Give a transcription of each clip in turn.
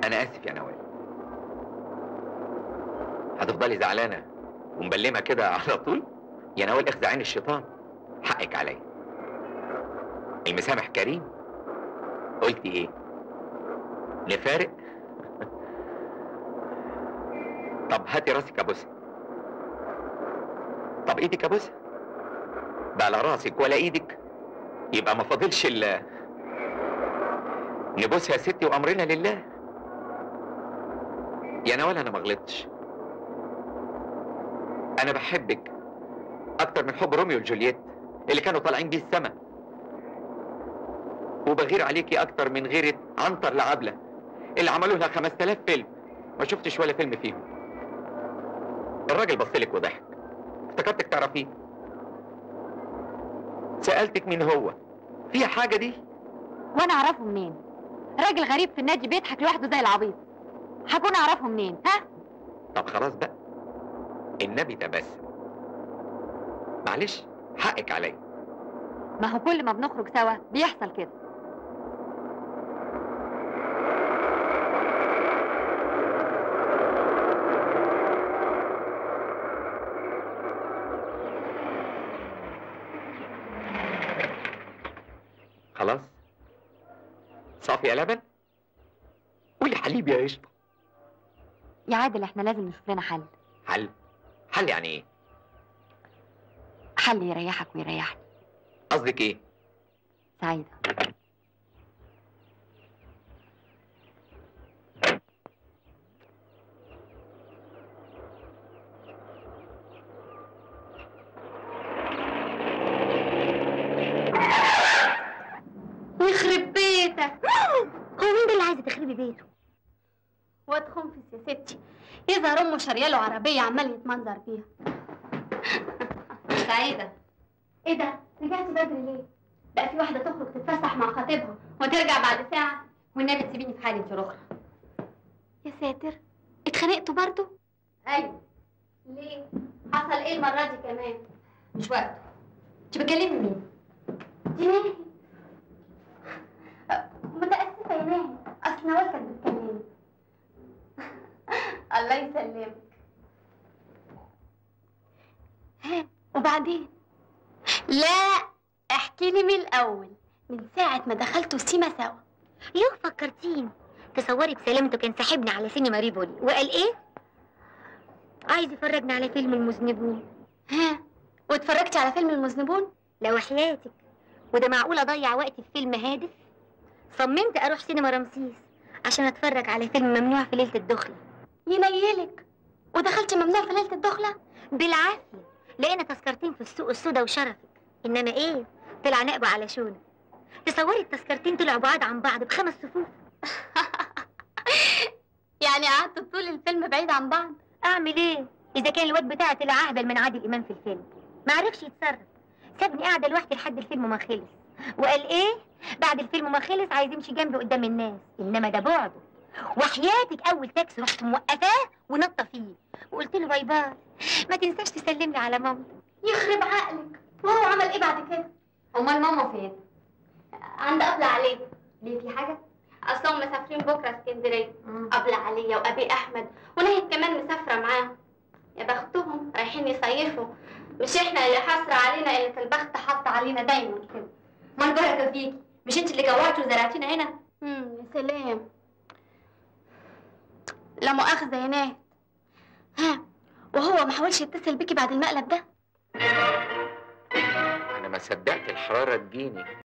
انا اسف يا نوال هتفضلي زعلانه ومبلمه كده على طول يا نوال اخذ عين الشيطان حقك عليا المسامح كريم قلتي ايه نفارق طب هاتي راسك ابوسها طب ايدك ابوسها بقى لا راسك ولا ايدك يبقى ما فاضلش الا نبوسها يا ستي وامرنا لله يا نوال انا ما غلطتش انا بحبك اكتر من حب روميو وجولييت اللي كانوا طالعين بيه السما وبغير عليكي اكتر من غيرة عنتر لعبلة اللي عملوا لها 5000 فيلم ما شفتش ولا فيلم فيهم الراجل بصلك وضحك افتكرتك تعرفيه سألتك مين هو فيها حاجة دي وانا اعرفه منين راجل غريب في النادي بيضحك لوحده زي العبيط هكون اعرفه منين ها طب خلاص بقى النبي تبسم معلش حقك عليا ما هو كل ما بنخرج سوا بيحصل كده خلاص صافي يا لبن قولي حليب يا قشطة يا عادل احنا لازم نشوف لنا حل حل حل يعني ايه حل يريحك ويريحني قصدك ايه سعيدة يخرب بيتك هو مين ده اللي عايزه تخربي بيته واد خنفس يا ستي يظهر امه شاريه عربيه عمال يتمنظر بيها سعيدة ايه ده رجعتي بدري ليه بقى في واحده تخرج تتفسح مع خطيبها وترجع بعد ساعه والنبي تسيبيني في حالي انت الاخرى يا ساتر اتخانقتوا برضو ايوه ليه حصل ايه المره دي كمان مش وقته انت بتكلمي مين دي ناهي أه، متاسفه يا ناهي اصل نوال كانت بتكلمني الله يسلمك ها وبعدين لا احكي لي من الاول من ساعه ما دخلتوا سيما سوا يوه فكرتين تصوري بسلامته كان ساحبنا على سينما ريفولي وقال ايه عايز يفرجنا على فيلم المذنبون ها واتفرجتي على فيلم المذنبون لو حياتك وده معقول اضيع وقتي في فيلم هادف صممت اروح سينما رمسيس عشان اتفرج على فيلم ممنوع في ليله الدخله ينيلك ودخلتي ممنوع في ليله الدخله بالعافيه لقينا تذكرتين في السوق السودا وشرفك انما ايه طلع نقب على شونه تصوري التذكرتين طلعوا بعاد عن بعض بخمس صفوف يعني قعدتوا طول الفيلم بعيد عن بعض اعمل ايه اذا كان الواد بتاعي طلع اهبل من عادل امام في الفيلم ما عرفش يتصرف سابني قاعده لوحدي لحد الفيلم ما خلص وقال ايه بعد الفيلم ما خلص عايز يمشي جنبي قدام الناس انما ده بعده وحياتك اول تاكسي رحت موقفاه ونطه فيه وقلت له باي باي ما تنساش تسلم لي على مامتك يخرب عقلك وهو عمل ايه بعد كده امال ماما فين عند قبل عليه ليه في حاجه اصلهم مسافرين بكره اسكندريه قبل عليا وابي احمد ونهد كمان مسافره معاهم يا بختهم رايحين يصيفوا مش احنا اللي حسرة علينا اللي في البخت حاطه علينا دايما كده ما البركه فيكي مش انت اللي جوعتي وزرعتينا هنا امم يا سلام لا مؤاخذة يا ناهد ها وهو ما حاولش يتصل بيكي بعد المقلب ده انا ما صدقت الحرارة تجيني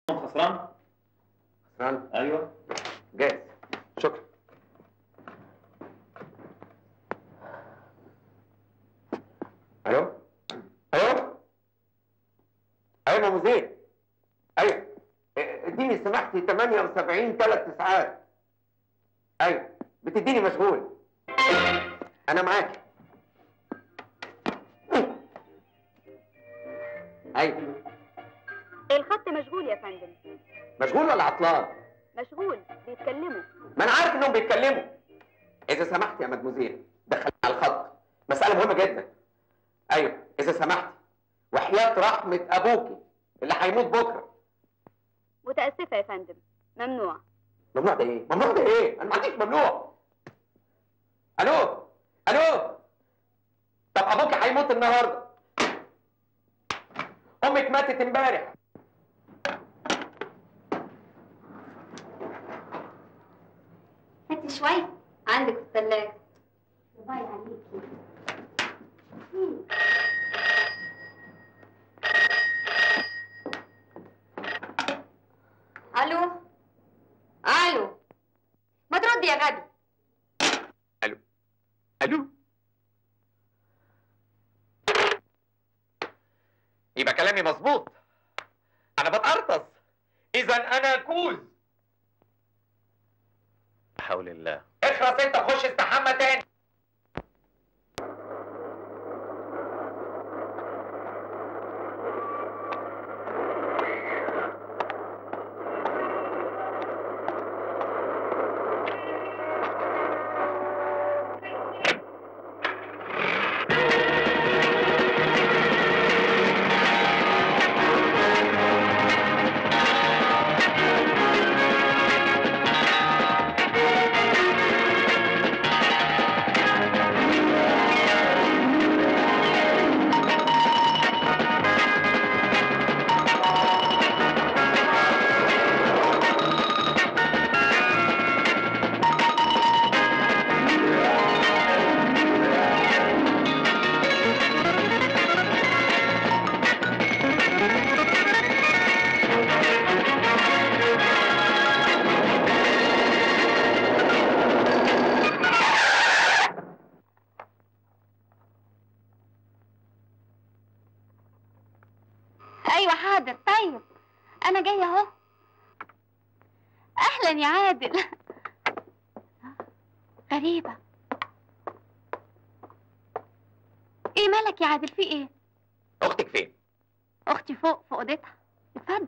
خسران خسران ايوه جاهز شكرا الو الو ايوه يا مدير ايوه اه، اديني سمحتي 78 ثلاث ساعات ايوه بتديني مشغول انا معاك ايوه الخط مشغول يا فندم مشغول ولا عطلان مشغول بيتكلموا ما انا عارف انهم بيتكلموا اذا سمحت يا مدموزيل دخلني على الخط مساله مهمه جدا ايوه اذا سمحت وحياه رحمه ابوكي اللي هيموت بكره متأسفة يا فندم ممنوع ممنوع ده ايه ممنوع ده ايه انا ما عنديش ممنوع الو الو طب ابوكي هيموت النهارده امك ماتت امبارح هاتي شوية عندك في الثلاجة باي عليكي الو الو ما تردي يا غبي الو يبقى كلامي مظبوط انا بتقرطس اذا انا كوز حول الله اخلص انت خش استحمى تاني ايوه حاضر طيب انا جايه اهو اهلا يا عادل غريبه ايه مالك يا عادل في ايه اختك فين اختي فوق في اوضتها اتفضل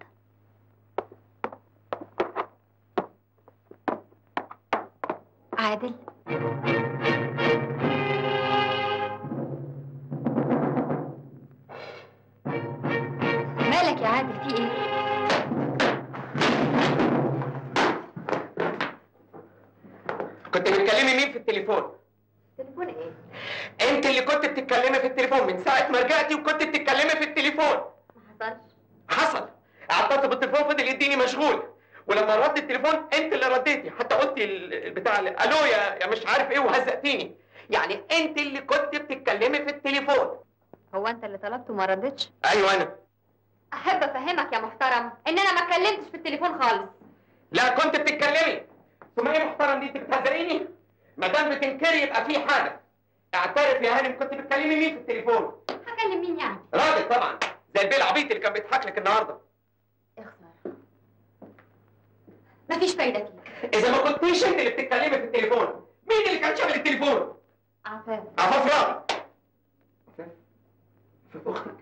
عادل مالك يا عادل في ايه كنت بتكلمي مين في التليفون تليفون ايه انت اللي كنت بتتكلمي في التليفون من ساعه ما رجعتي وكنت بتتكلمي في التليفون ما حصلش حصل اعطيت بالتليفون فضل يديني مشغول ولما رد التليفون انت اللي رديتي حتى قلتي ال- البتاع اللي- الو يا يا مش عارف ايه وهزقتيني يعني انت اللي كنت بتتكلمي في التليفون هو انت اللي طلبته وما ردتش ايوه انا احب افهمك يا محترم ان انا ما اتكلمتش في التليفون خالص لا كنت بتتكلمي ثم ايه محترم دي انت بتهزقيني ما دام بتنكري يبقى في حاجه اعترف يا هانم كنت بتكلمي مين في التليفون هكلم مين يعني راجل طبعا زي البيه العبيط اللي كان بيضحك لك النهارده اخسر مفيش فايده فيك اذا ما كنتيش انت اللي بتتكلمي في التليفون مين اللي كان شامل التليفون عفاف عفاف راضي عفاف عفاف اختك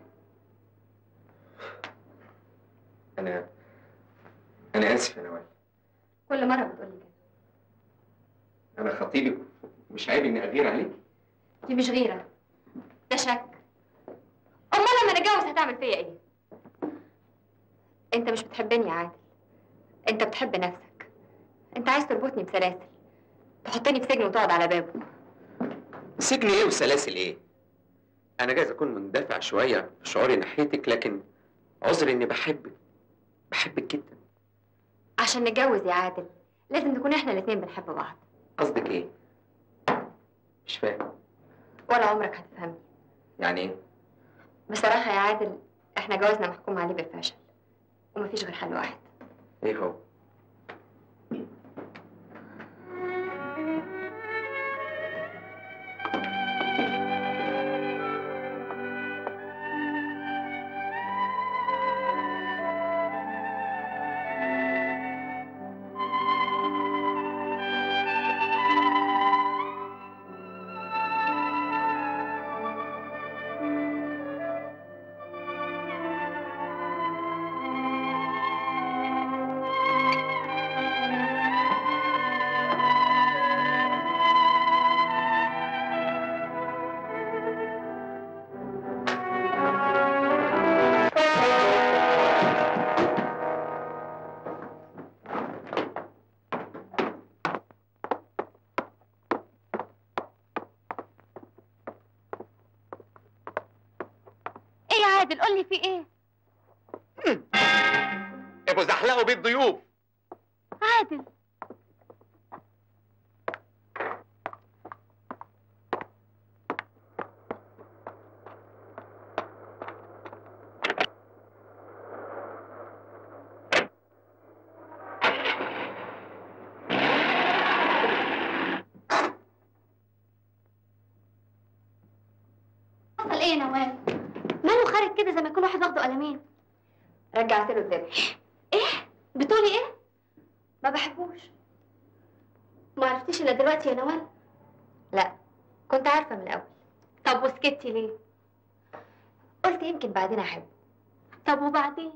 انا انا اسف يا نوال كل مره بتقولي كده انا خطيبك مش عيب اني اغير عليك دي مش غيره ده شك امال لما نتجوز هتعمل فيا ايه انت مش بتحبني يا عادل انت بتحب نفسك انت عايز تربطني بسلاسل تحطني في سجن وتقعد على بابه سجن ايه وسلاسل ايه انا جايز اكون مندفع شويه في شعوري ناحيتك لكن عذري اني بحبك بحبك جدا عشان نتجوز يا عادل لازم نكون احنا الاتنين بنحب بعض قصدك ايه مش فاهم ولا عمرك هتفهمني يعني ايه بصراحة يا عادل احنا جوازنا محكوم عليه بالفشل ومفيش غير حل واحد ايه هو ايه يا عادل قول لي في ايه ابو زحلقوا بيه الضيوف عادل حصل ايه يا نوال ماله خارج كده زي ما يكون واحد واخده قلمين رجعت له الذبح ايه بتقولي ايه ما بحبوش ما عرفتيش الا دلوقتي يا نوال لا كنت عارفه من الاول طب وسكتي ليه قلت يمكن بعدين احبه طب وبعدين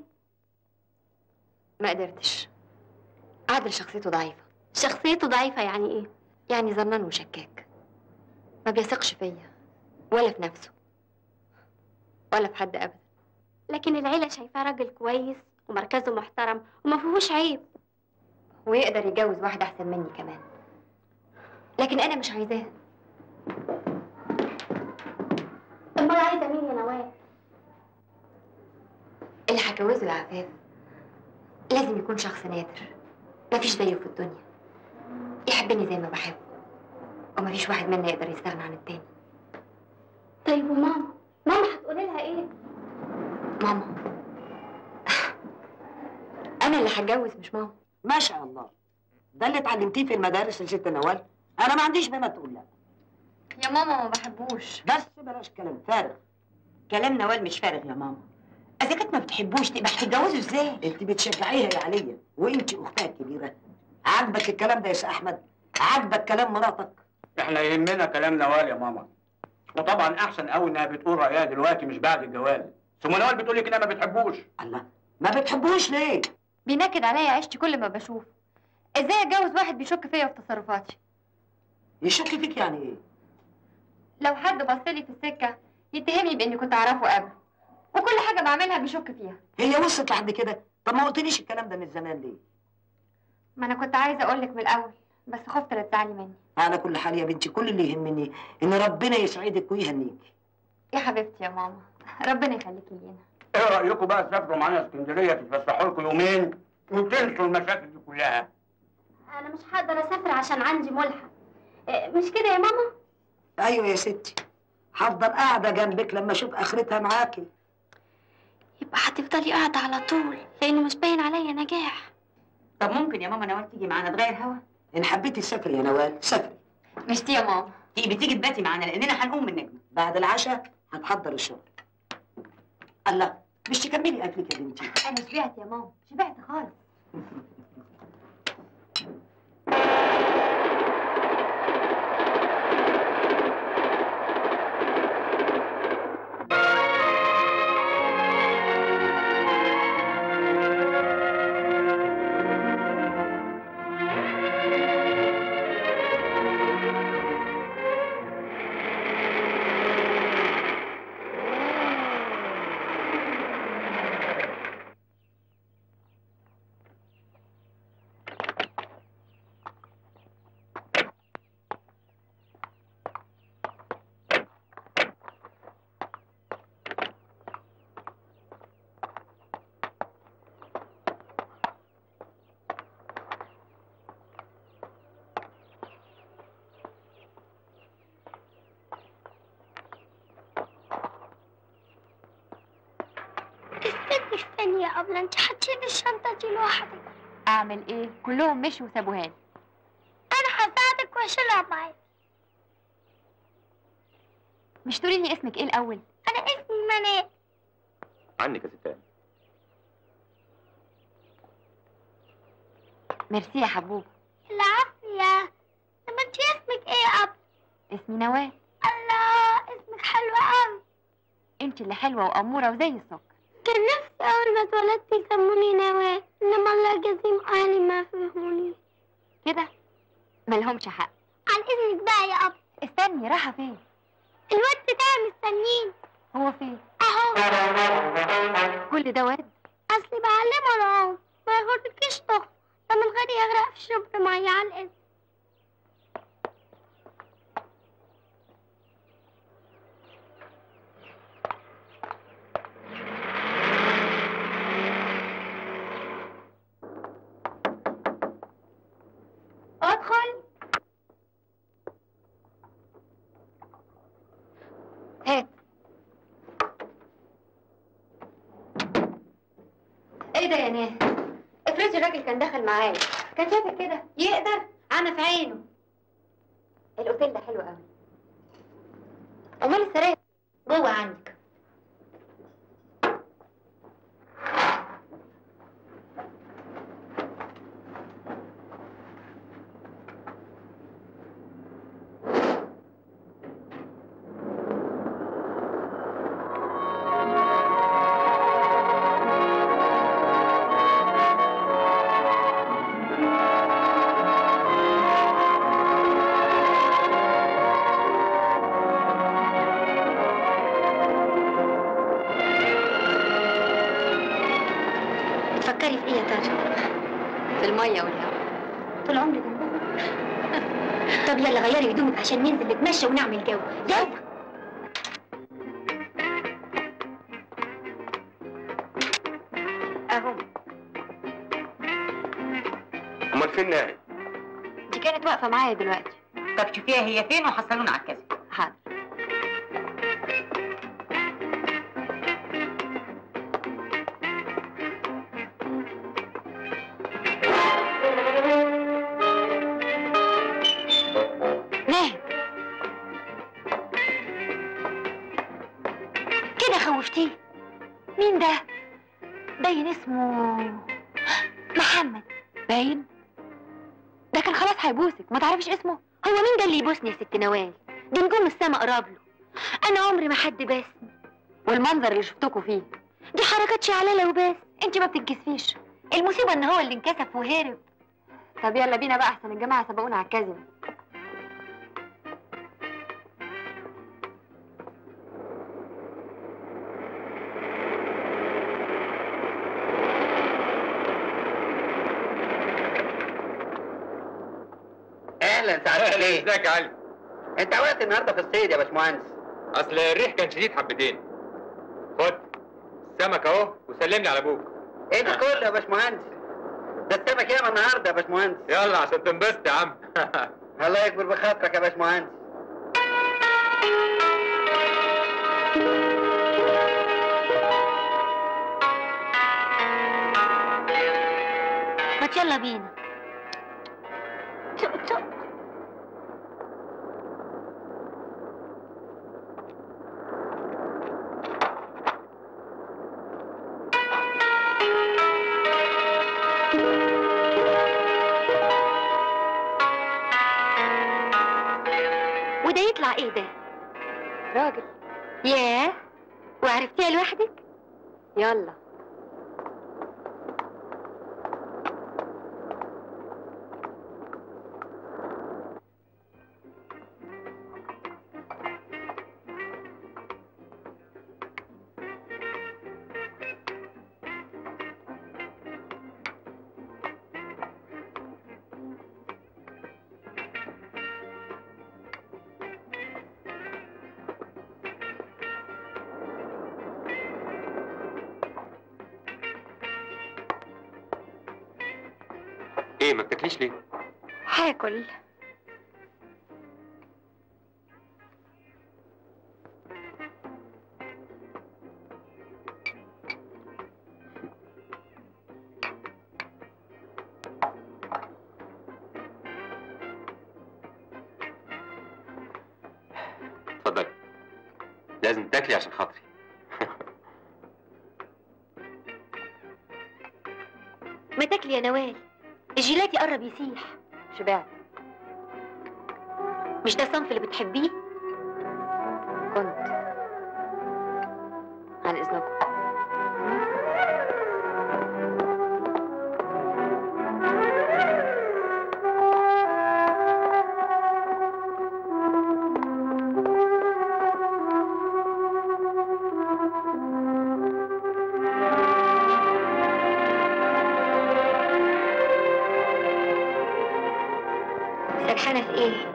ما قدرتش عادل شخصيته ضعيفه شخصيته ضعيفه يعني ايه يعني ظنان وشكاك ما بيثقش فيا ولا في نفسه ولا في حد ابدا لكن العيله شايفاه راجل كويس ومركزه محترم وما فيهوش عيب ويقدر يتجوز واحده احسن مني كمان لكن انا مش عايزاه امال عايزه مين يا نوال اللي هجوزه يا عفاف لازم يكون شخص نادر مفيش زيه في الدنيا يحبني زي ما بحبه ومفيش واحد منا يقدر يستغنى عن التاني طيب وماما ماما هتقولي لها ايه ماما انا اللي هتجوز مش ماما ما شاء الله ده اللي اتعلمتيه في المدارس يا ست نوال انا ما عنديش بما تقول لا يا ماما ما بحبوش بس بلاش كلام فارغ كلام نوال مش فارغ يا ماما اذا كانت ما بتحبوش تبقى هتتجوزوا ازاي انت بتشجعيها يا عليا وانت اختها الكبيره عاجبك الكلام ده يا سي احمد عاجبك كلام مراتك احنا يهمنا كلام نوال يا ماما وطبعا احسن قوي انها بتقول رايها دلوقتي مش بعد الجواز ثم نوال بتقول لك انها ما بتحبوش الله ما بتحبوش ليه بينكد عليا عيشتي كل ما بشوف ازاي اتجوز واحد بيشك فيا وفي تصرفاتي يشك فيك يعني ايه لو حد بصلي في السكه يتهمني باني كنت اعرفه قبل وكل حاجه بعملها بيشك فيها هي وصلت لحد كده طب ما قلتليش الكلام ده من زمان ليه ما انا كنت عايزه اقول لك من الاول بس خفت لا تزعلي مني على كل حال يا بنتي كل اللي يهمني ان ربنا يسعدك ويهنيك يا حبيبتي يا ماما ربنا يخليكي لينا ايه رايكم بقى تسافروا معانا اسكندريه تتفسحوا لكم يومين وتنسوا المشاكل دي كلها انا مش هقدر اسافر عشان عندي ملحق إيه، مش كده يا ماما ايوه يا ستي هفضل قاعده جنبك لما اشوف اخرتها معاكي يبقى هتفضلي قاعده على طول لانه مش باين عليا نجاح طب ممكن يا ماما نوال تيجي معانا تغير هوا ان حبيتي تسافري يا نوال سافري مش دي يا ماما تيجي بتيجي تباتي معانا لاننا هنقوم من نجمه بعد العشاء هتحضر الشغل الله مش تكملي اكلك يا بنتي انا شبعت يا ماما شبعت خالص يا أبلة أنت هتشيلي الشنطة دي لوحدك اعمل ايه كلهم مشوا وسابوها لي أنا هساعدك وأشيلها معايا مش تقولي لي اسمك ايه الاول أنا اسمي منال عنك يا ستان ميرسي يا حبوب العافية لما أنت اسمك إيه يا أبلة اسمي نوال الله اسمك حلو أوي انت اللي حلوه واموره وزي السكر كان نفسي أول ما اتولدت يسموني نوال إنما الله جزيم أهلي ما فهموني كده ملهمش حق عن إذنك بقى يا أبلة استني رايحه فين الواد بتاعي مستنيني هو فين أهو كل ده ورد أصلي بعلمه العوم ما ياخدكيش تخت ده من غير يغرق في شرب مية على الإذن ادخل هات ايه ده يا ناس افرضي الراجل كان دخل معايا كان شافك كده يقدر عمى في عينه الاوتيل ده حلو قوي امال السراير جوه عندك بتفكري في ايه يا ترى في الميه والهواء طول عمري جنبهم طب يلا غيري هدومك عشان ننزل نتمشى ونعمل جو يلا اهو امال فين ناهي دي كانت واقفه معايا دلوقتي طب شوفيها هي فين وحصلونا على الكذا حاضر ناهد كده خوفتيه مين ده باين اسمه محمد باين ده كان خلاص هيبوسك ما تعرفيش اسمه هو مين ده اللي يبوسني يا ست نوال دي نجوم السما قرب له انا عمري ما حد باسني والمنظر اللي شفتكوا فيه دي حركات شعلله وبس انت ما بتتكسفيش المصيبه ان هو اللي انكسف وهرب طب يلا بينا بقى احسن الجماعه سبقونا على الكازينو اهلا سعادتك ليه؟ ازيك يا علي انت وقت النهارده في الصيد يا باشمهندس اصل الريح كان شديد حبتين خد السمك اهو وسلم لي على ابوك ايه ده كله يا باشمهندس؟ ده السمك ياما النهارده يا باشمهندس يلا عشان تنبسط يا عم الله يكبر بخاطرك يا باشمهندس ما يلا بينا وده يطلع ايه ده راجل ياه وعرفتيها لوحدك يلا ايه ما بتاكليش ليه هاكل لازم تاكلي عشان خاطري ما تاكلي يا نوال الجيلاتي قرب يسيح شبعت مش ده الصنف اللي بتحبيه كنت عن اذنكم سرحانة في ايه؟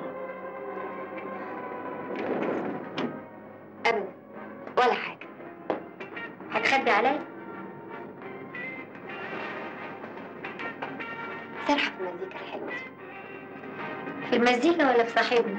أبدا ولا حاجة هتخبي عليا؟ سرحة في المزيكا الحلوة دي في المزيكا ولا في صاحبنا؟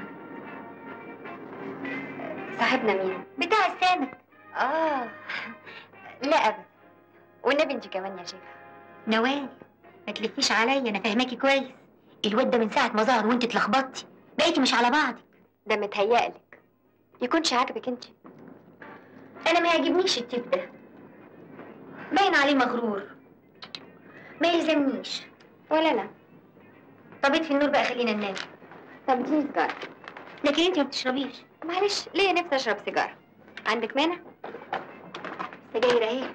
صاحبنا مين؟ بتاع السمك اه لا ابدا والنبي انت كمان يا شيخة نوال ما تلفيش عليا انا فاهماكي كويس الواد ده من ساعه ما ظهر وانت اتلخبطتي بقيتي مش على بعضك ده متهيألك يكونش عاجبك انت انا ما يعجبنيش التيب ده باين عليه مغرور ما يلزمنيش ولا انا طب اطفي النور بقى خلينا ننام طب اديني سيجارة لكن انت ما بتشربيش معلش ليه نفسي اشرب سيجارة عندك مانع؟ سجاير اهي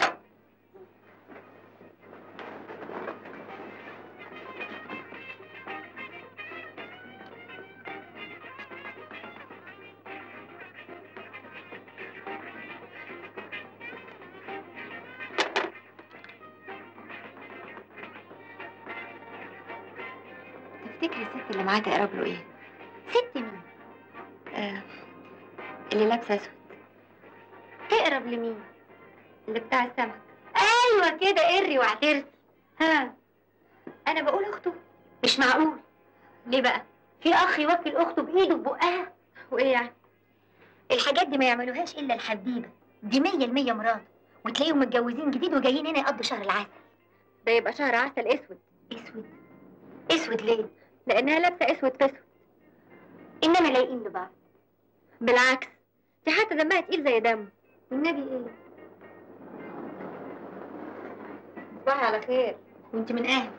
تفتكري الست اللي معاه تقرب له ايه؟ ست مين آه اللي لابسه اسود تقرب لمين اللي بتاع السمك ايوه كده قري واعترفي ها انا بقول اخته مش معقول ليه بقى في اخ يوكل اخته بايده ببقها وايه يعني الحاجات دي ما يعملوهاش الا الحبيبه دي مية المية مراد وتلاقيهم متجوزين جديد وجايين هنا يقضوا شهر العسل ده يبقى شهر عسل اسود اسود اسود ليه لانها لابسه اسود في اسود انما لايقين لبعض بالعكس دي حتى دمها تقيل زي دمه والنبي ايه صباحي على خير وانت من اهل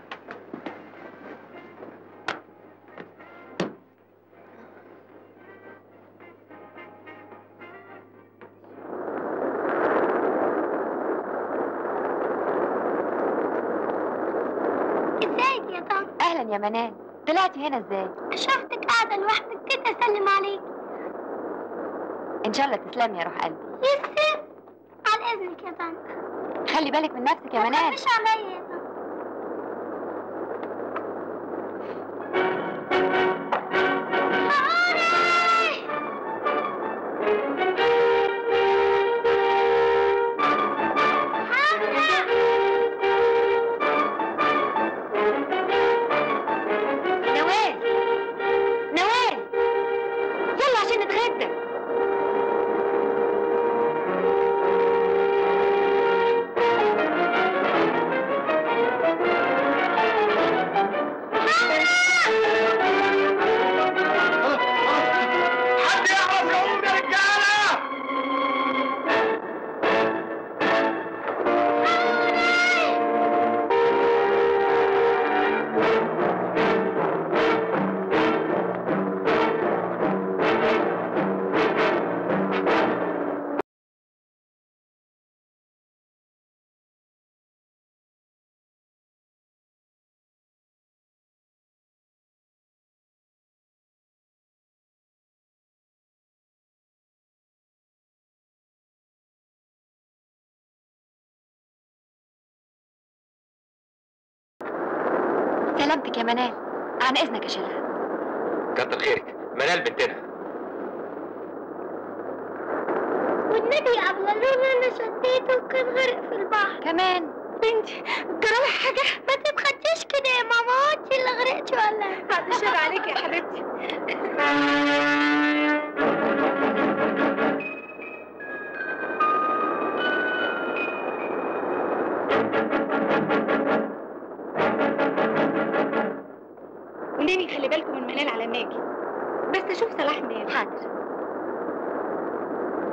ازيك يا طنط اهلا يا منال طلعتي هنا ازاي شفتك قاعدة لوحدك كده اسلم عليك ان شاء الله تسلمي يا روح قلبي يسر على اذنك يا طنط خلي بالك من نفسك يا ما منال تخافيش عليا يا طنط نوال نوال يلا عشان نتغدى حد يعرف يقوم يا رجاله سلامتك يا منال عن اذنك يا شيخة كتر خيرك منال بنتنا والنبي يا ابله لولا انا شديته كان غرق في البحر كمان بنتي جرى حاجه ما تتخديش كده يا ماما انت اللي غرقتي ولا بعد الشر عليكي يا حبيبتي وليني خلي بالكم من منال على ما اجي بس اشوف صلاح نام حاضر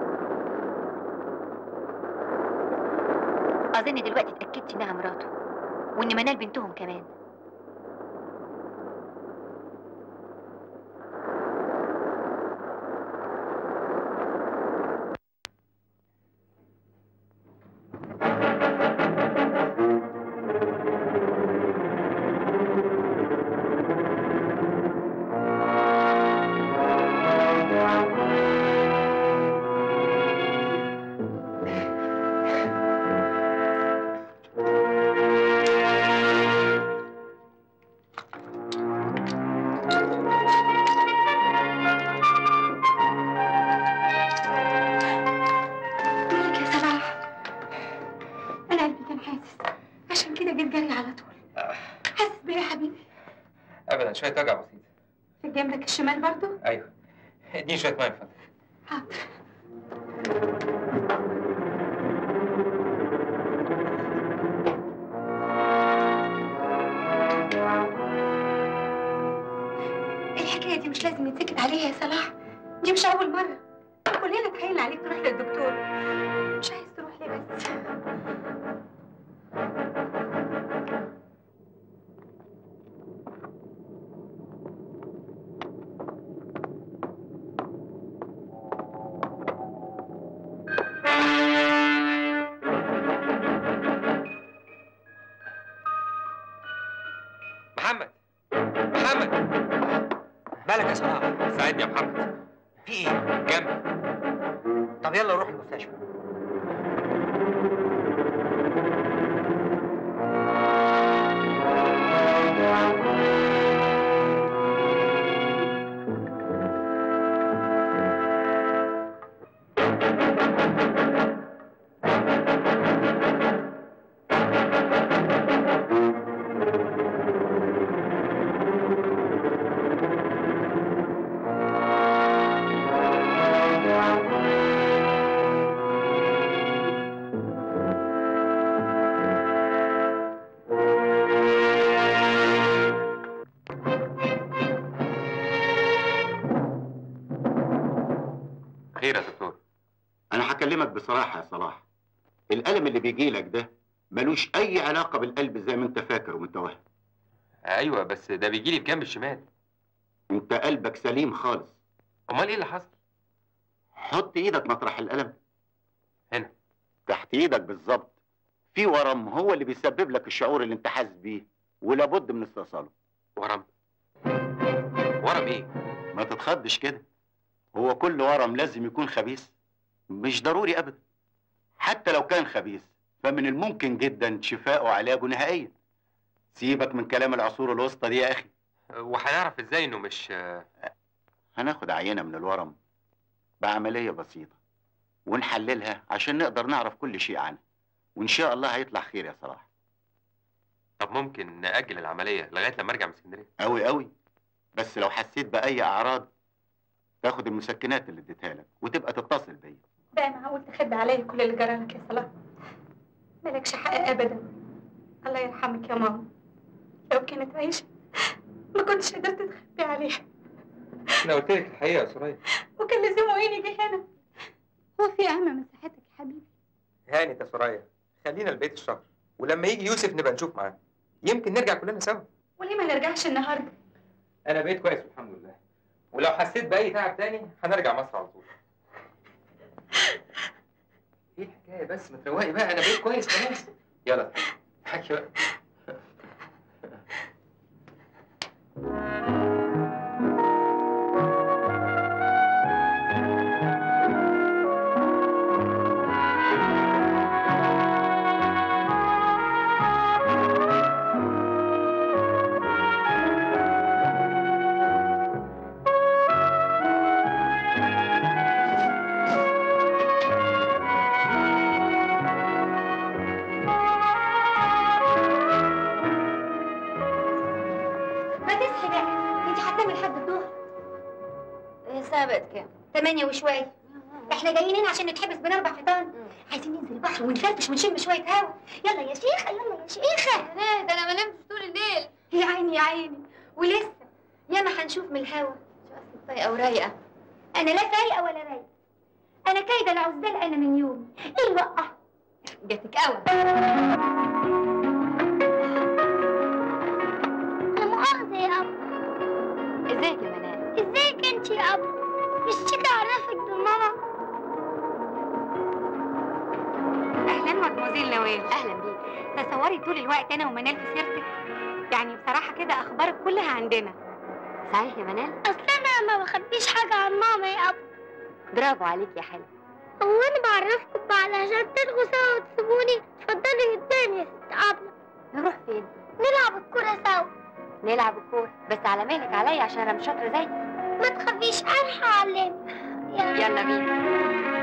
اظن دلوقتي اتاكدت انها مراته وان منال بنتهم كمان مالك يا صلاح انا قلبي كان حاسس عشان كده جيت جري على طول حاسس بايه يا حبيبي ابدا شويه وجع بسيط في جنبك الشمال برضو ايوه اديني شويه ميه من فضلك حاضر الحكايه دي مش لازم يتسكت عليها يا صلاح دي مش اول مره كلنا اتحايلنا عليك تروح للدكتور مش عايز تروح ليه بس محمد محمد مالك يا صلاح ساعدني يا محمد في ايه جنبي طب يلا روح المستشفى خير يا دكتور انا هكلمك بصراحه يا صلاح الالم اللي بيجي لك ده ملوش اي علاقه بالقلب زي ما انت فاكر ومتوهم ايوه بس ده بيجي لي في جنب الشمال انت قلبك سليم خالص امال ايه اللي حصل حط ايدك مطرح الالم هنا. تحت ايدك بالظبط في ورم هو اللي بيسبب لك الشعور اللي انت حاسس بيه ولابد من استئصاله ورم ورم ايه ما تتخضش كده هو كل ورم لازم يكون خبيث مش ضروري ابدا حتى لو كان خبيث فمن الممكن جدا شفاءه وعلاجه نهائيا سيبك من كلام العصور الوسطى دي يا اخي وهنعرف ازاي انه مش هناخد عينة من الورم بعملية بسيطة ونحللها عشان نقدر نعرف كل شيء عنها وإن شاء الله هيطلع خير يا صلاح طب ممكن نأجل العملية لغاية لما ارجع من اسكندرية أوي أوي بس لو حسيت بأي أعراض تاخد المسكنات اللي اديتها لك وتبقى تتصل بيا بقى معقول تخبي عليا كل اللي جرى لك يا صلاح مالكش حق ابدا الله يرحمك يا ماما لو كانت عايشه ما كنتش قدرت تخبي عليها انا قلت لك الحقيقة يا سوريا وكان لازم ايه نيجي هنا هو في اهم من صحتك يا حبيبي هانت يا سوريا خلينا لبقية الشهر ولما يجي يوسف نبقى نشوف معاه يمكن نرجع كلنا سوا وليه ما نرجعش النهارده انا بقيت كويس الحمد لله ولو حسيت باي تعب تاني هنرجع مصر على طول ايه الحكايه بس ما تروقي بقى انا بقيت كويس خلاص يلا حكي بقى ما تصحي بقى انت هتنامي لحد الظهر الساعة بقت كام؟ تمانية وشوية احنا جايين هنا عشان نتحبس بين اربع حيطان عايزين ننزل البحر ونفرفش ونشم شوية هوا يلا يا شيخة يلا يا شيخة انا ده انا ما نمتش طول الليل يا عيني يا عيني ولسه ياما هنشوف من الهوا شو اصل طايقة ورايقة انا لا فايقة ولا رايقة انا كايدة العزال انا من يومي ايه الوقة جاتك قوي لا مؤاخذة يا أب ازيك يا منال ازيك انت يا أب مش تيجي أعرفك بماما اهلا مدموزيل نوال اهلا بيك تصوري طول الوقت انا ومنال في سيرتك يعني بصراحه كده اخبارك كلها عندنا صحيح يا منال أصل أنا ما بخبيش حاجة عن ماما يا أب برافو عليك يا حلو هو أنا بعرفكم بقى علشان تلغوا سوا وتسيبوني اتفضلي قدامي يا ست عبلة نروح فين نلعب الكورة سوا نلعب الكوره بس على مهلك عليا عشان انا مش شاطره زيك ما تخافيش أنا هعلمك يلا بينا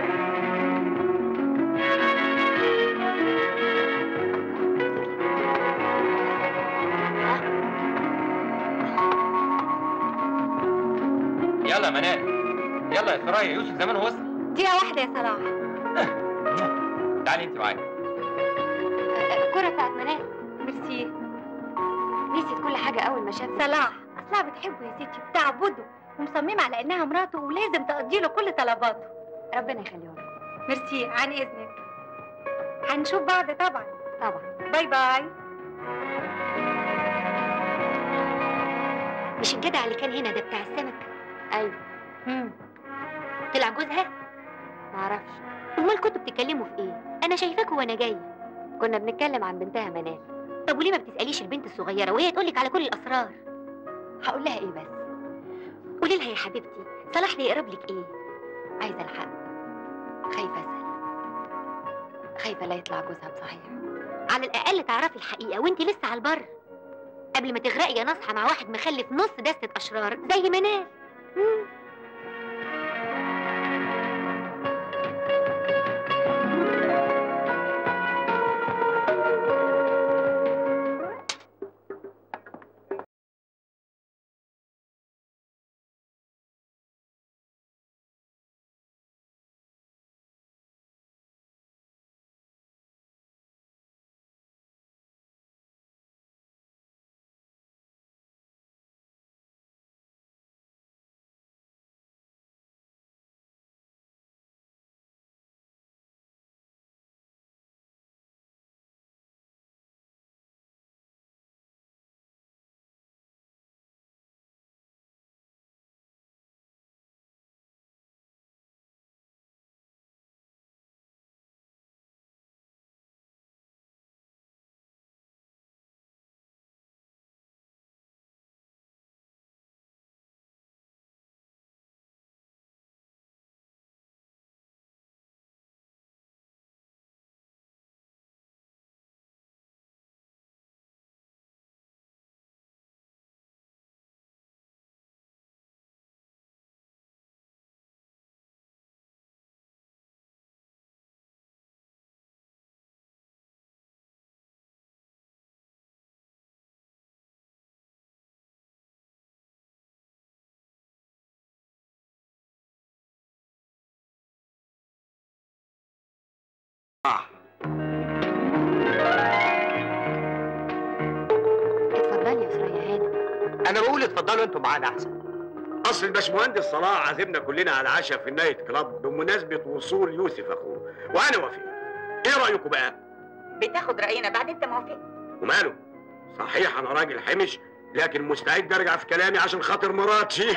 يلا يا منال يلا يا سرايا يوسف زمان وصل دقيقه واحده يا صلاح تعالي انت معايا الكوره بتاعت منال ميرسي نسيت كل حاجه اول ما شافت صلاح اصلها بتحبه يا ستي بتعبده ومصممه على انها مراته ولازم تقضي له كل طلباته ربنا يخليهم لك. ميرسي عن اذنك هنشوف بعض طبعا طبعا باي باي مش الجدع اللي كان هنا ده بتاع السمك ايوه مم. طلع جوزها معرفش امال كنتوا بتتكلموا في ايه انا شايفاكوا وانا جايه كنا بنتكلم عن بنتها منال طب وليه ما بتساليش البنت الصغيره وهي تقولك على كل الاسرار هقول لها ايه بس قولي لها يا حبيبتي صلاح لي يقرب لك ايه عايزه الحق خايفه اسال خايفه لا يطلع جوزها بصحيح على الاقل تعرفي الحقيقه وانت لسه على البر قبل ما تغرقي يا نصحى مع واحد مخلف نص دستة أشرار زي منال مم. اتفضلي يا سرية هانم انا بقول اتفضلوا انتوا معانا احسن اصل الباشمهندس صلاح عازمنا كلنا على العشاء في النايت كلاب بمناسبه وصول يوسف اخوه وانا وافق ايه رايكم بقى بتاخد راينا بعد انت موافق وماله صحيح انا راجل حمش لكن مستعد ارجع في كلامي عشان خاطر مراتي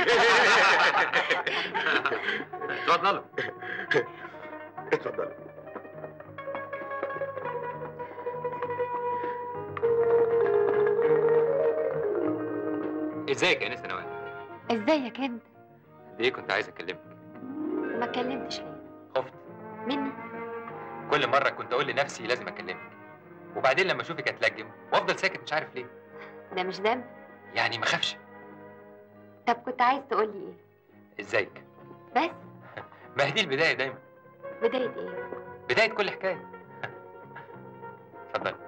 اتفضلوا اتفضل ازيك يا انسه نوال ازيك انت ليه كنت عايز اكلمك ما اتكلمتش ليه خفت مني كل مره كنت اقول لنفسي لازم اكلمك وبعدين لما اشوفك اتلجم وافضل ساكت مش عارف ليه ده مش ذنب يعني ما اخافش طب كنت عايز تقولي ايه ازيك بس ما هي دي البدايه دايما بداية ايه بدايه كل حكايه اتفضل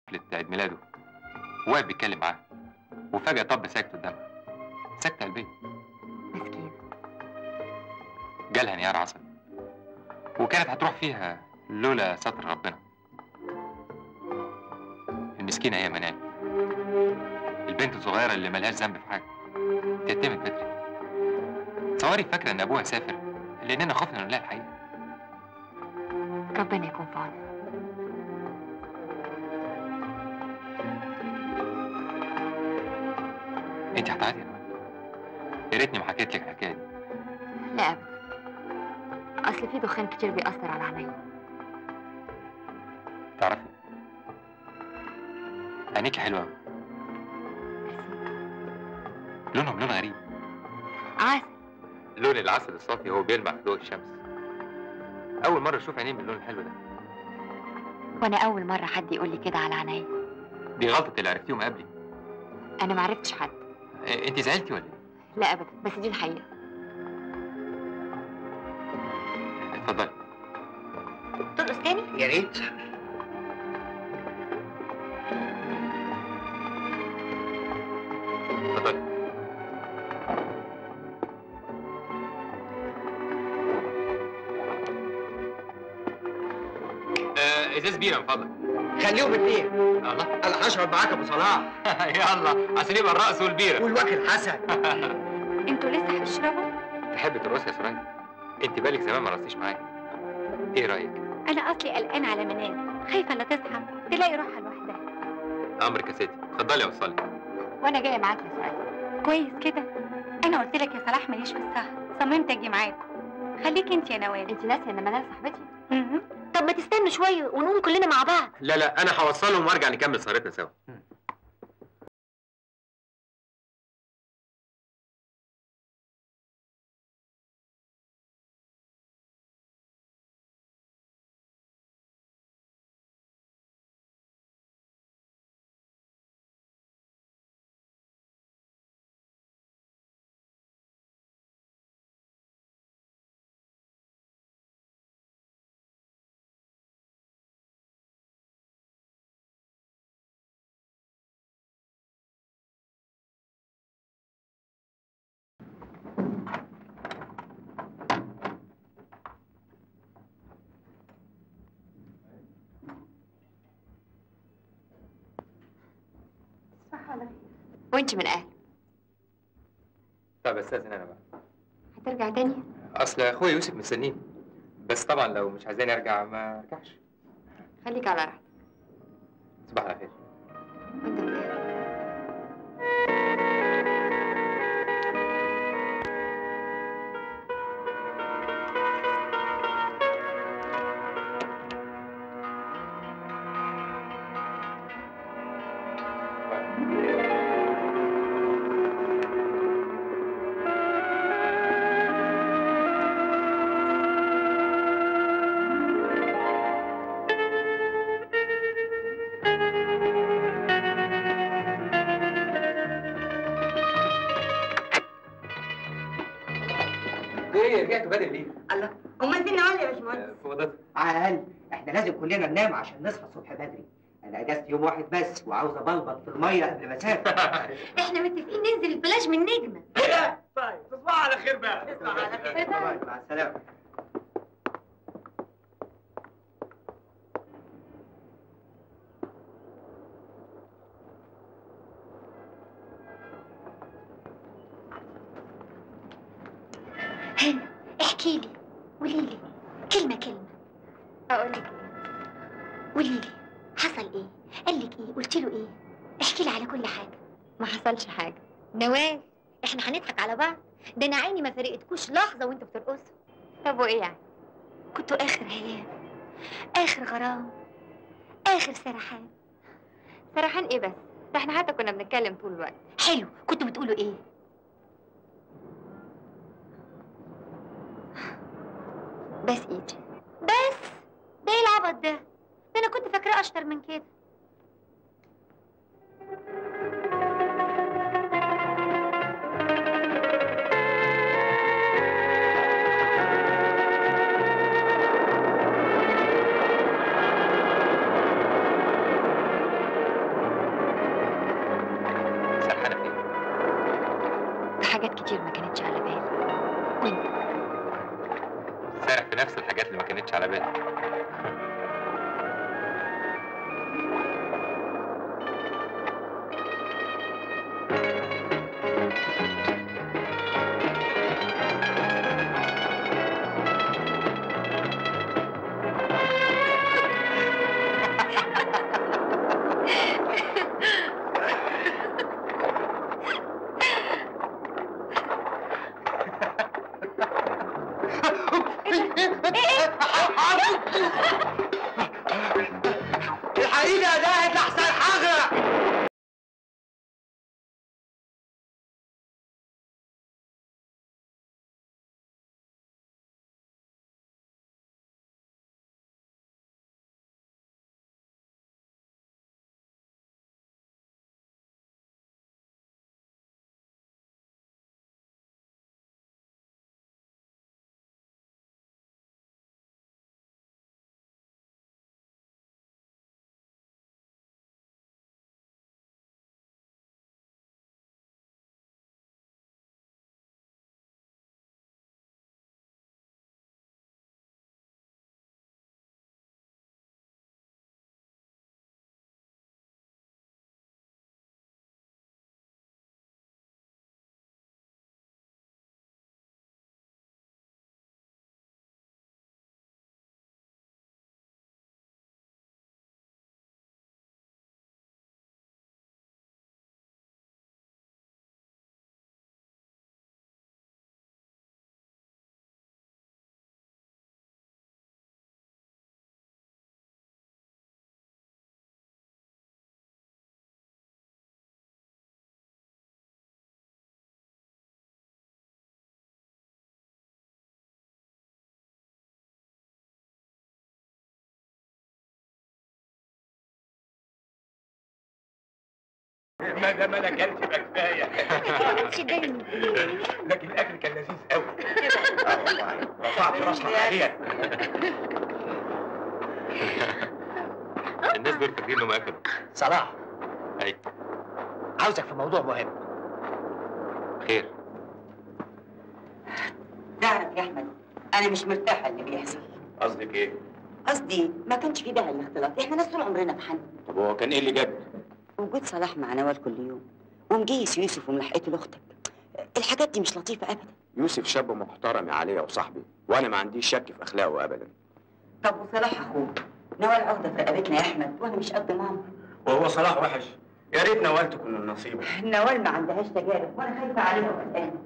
حفلة عيد ميلاده وواقف بيتكلم معاها وفجأة طب ساكت قدامها سكتة قلبية مسكين جالها انهيار عصبي وكانت هتروح فيها لولا ستر ربنا المسكينة هي منال البنت الصغيرة اللي ملهاش ذنب في حاجة تتمت بدري تصوري فاكرة إن أبوها سافر لأننا خفنا نقول لها الحقيقة ربنا يكون في عونها أنت هتعدي يا نوال يا ريتني ما حكيت لك الحكاية دي لا ابدا اصل في دخان كتير بيأثر على عينيا تعرفي عينيكي حلوة أوي لونهم لون غريب عسل لون العسل الصافي هو بيلمع في ضوء الشمس أول مرة أشوف عينين باللون الحلو ده وانا اول مره حد يقول لي كده على عينيا دي غلطة اللي عرفتيهم قبلي انا ما عرفتش حد إيه، أنت زعلتي ولا إيه؟ لا ابدا بس دي الحقيقه اتفضلي ترقص تاني يا ريت اتفضلي آه، ازاز بيره من فضلك خليهم اثنين الله انا هشرب معاك ابو صلاح يلا عشان يبقى الرقص والبيره والواكل حسن انتوا لسه هتشربوا تحب ترقصي يا سرايا انت بالك زمان ما رقصتيش معايا ايه رايك انا اصلي قلقانه على منال خايفه لا تصحى تلاقي روحها لوحدها امرك يا ستي اتفضلي يا وصلي وانا جايه معاك يا سعاد كويس كده انا قلت لك يا صلاح ماليش في السهر صممت اجي معاكم خليك انت يا نوال انت ناسيه ان منال صاحبتي مهم. طب ما تستنوا شويه ونقوم كلنا مع بعض لا لا انا هوصلهم وارجع نكمل سهرتنا سوا وانت من اهل طب استاذن انا بقى هترجع تاني اصل اخويا يوسف مستنيني بس طبعا لو مش عايزاني ارجع ما ارجعش خليك على راحتك صباح على خير وانت من اهل ايه رجعتوا بدري ليه؟ الله امال فين نوال يا باشمهندس في اوضتي عال احنا لازم كلنا ننام عشان نصحى الصبح بدري انا اجازتي يوم واحد بس وعاوز ابلبط في الميه قبل ما اسافر احنا متفقين ننزل البلاج من نجمه كده طيب تصبحوا على خير بقى مع السلامه هنا احكي لي قولي لي كلمه كلمه اقول لك ايه قولي لي حصل ايه قال لك ايه قلت له ايه احكي لي على كل حاجه ما حصلش حاجه نوال احنا هنضحك على بعض ده انا عيني ما فرقتكوش لحظه وانتوا بترقصوا طب وايه يعني كنتوا اخر هيام اخر غرام اخر سرحان سرحان ايه بس ده احنا حتى كنا بنتكلم طول الوقت حلو كنتوا بتقولوا ايه بس ايدي بس ده ايه العبط ده ده انا كنت فاكراه اشطر من كده حاجات كتير ما كانتش على بالي وانت سارح في نفس الحاجات اللي ما كانتش على بالي الحقيقه ده احسن حاجه ما دام انا اكلت يبقى كفايه لكن الاكل كان لذيذ قوي اه والله رفعت راسنا حاليا الناس دول فاكرين انهم اكلوا صلاح اي عاوزك في موضوع مهم خير تعرف يا احمد انا مش مرتاحه اللي بيحصل قصدك ايه؟ قصدي ما كانش في داعي للاختلاط احنا ناس طول عمرنا في حل طب هو كان ايه اللي جاب؟ وجود صلاح مع نوال كل يوم ومجيس يوسف وملحقته لاختك الحاجات دي مش لطيفه ابدا يوسف شاب محترم يا عليا وصاحبي وانا ما عنديش شك في اخلاقه ابدا طب وصلاح اخوك نوال عقده في رقبتنا يا احمد وانا مش قد ماما وهو صلاح وحش يا ريت نوال تكون من نصيبه نوال ما عندهاش تجارب وانا خايفه عليها وقلقانه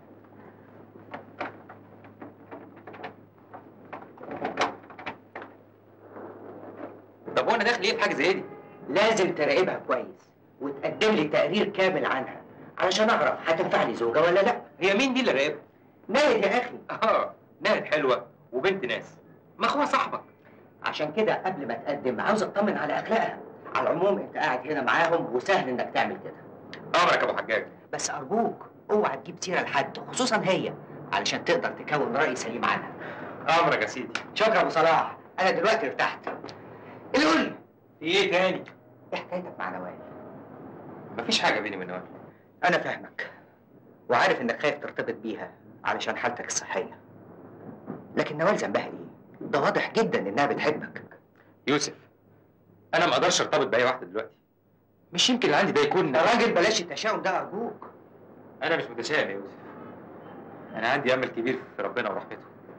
طب هو انا داخل ايه في حاجه زي دي؟ لازم تراقبها كويس وتقدم لي تقرير كامل عنها علشان اعرف هتنفع لي زوجه ولا لا هي مين دي اللي راقبها؟ ناهد يا اخي اه ناهد حلوه وبنت ناس ما اخوها صاحبك عشان كده قبل ما تقدم عاوز اطمن على اخلاقها على العموم انت قاعد هنا معاهم وسهل انك تعمل كده امرك يا ابو حجاج بس ارجوك اوعى تجيب سيره لحد خصوصا هي علشان تقدر تكون راي سليم عنها امرك يا سيدي شكرا ابو صلاح انا دلوقتي ارتحت اللي قول لي في ايه تاني؟ ايه حكايتك مع نوال مفيش حاجه بيني وبين نوال انا فاهمك وعارف انك خايف ترتبط بيها علشان حالتك الصحيه لكن نوال ذنبها ايه ده واضح جدا انها بتحبك يوسف انا ما اقدرش ارتبط باي واحده دلوقتي مش يمكن اللي عندي ده يكون يا راجل بلاش التشاؤم ده ارجوك انا مش متشائم يا يوسف انا عندي امل كبير في ربنا ورحمته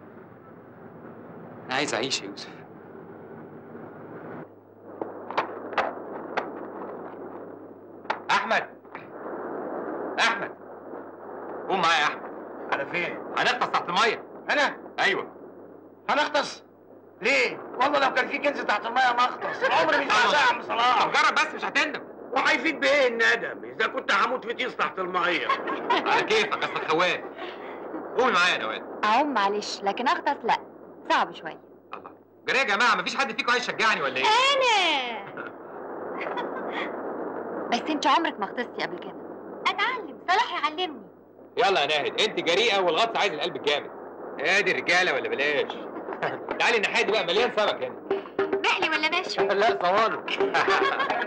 انا عايز اعيش يا يوسف احمد احمد قوم معايا يا احمد على فين؟ هنغطس تحت الميه انا؟ ايوه هنغطس؟ ليه؟ والله لو كان في كنز تحت الميه ما اغطس عمري مش هعشق يا عم صلاح طب جرب بس مش هتندم وهيفيد بايه الندم اذا كنت هموت في تيس تحت الميه على كيفك اصل خواف قومي معايا يا نوال اعوم معلش لكن اغطس لا صعب شويه جري يا جماعه مفيش حد فيكم عايز يشجعني ولا ايه انا بس انت عمرك ما غطستي قبل كده اتعلم صلاح يعلمني يلا يا ناهد انت جريئه والغطس عايز القلب الجامد ادي الرجاله ولا بلاش تعالي الناحيه دي بقى مليان سمك هنا مقلي ولا مشوي لا صواني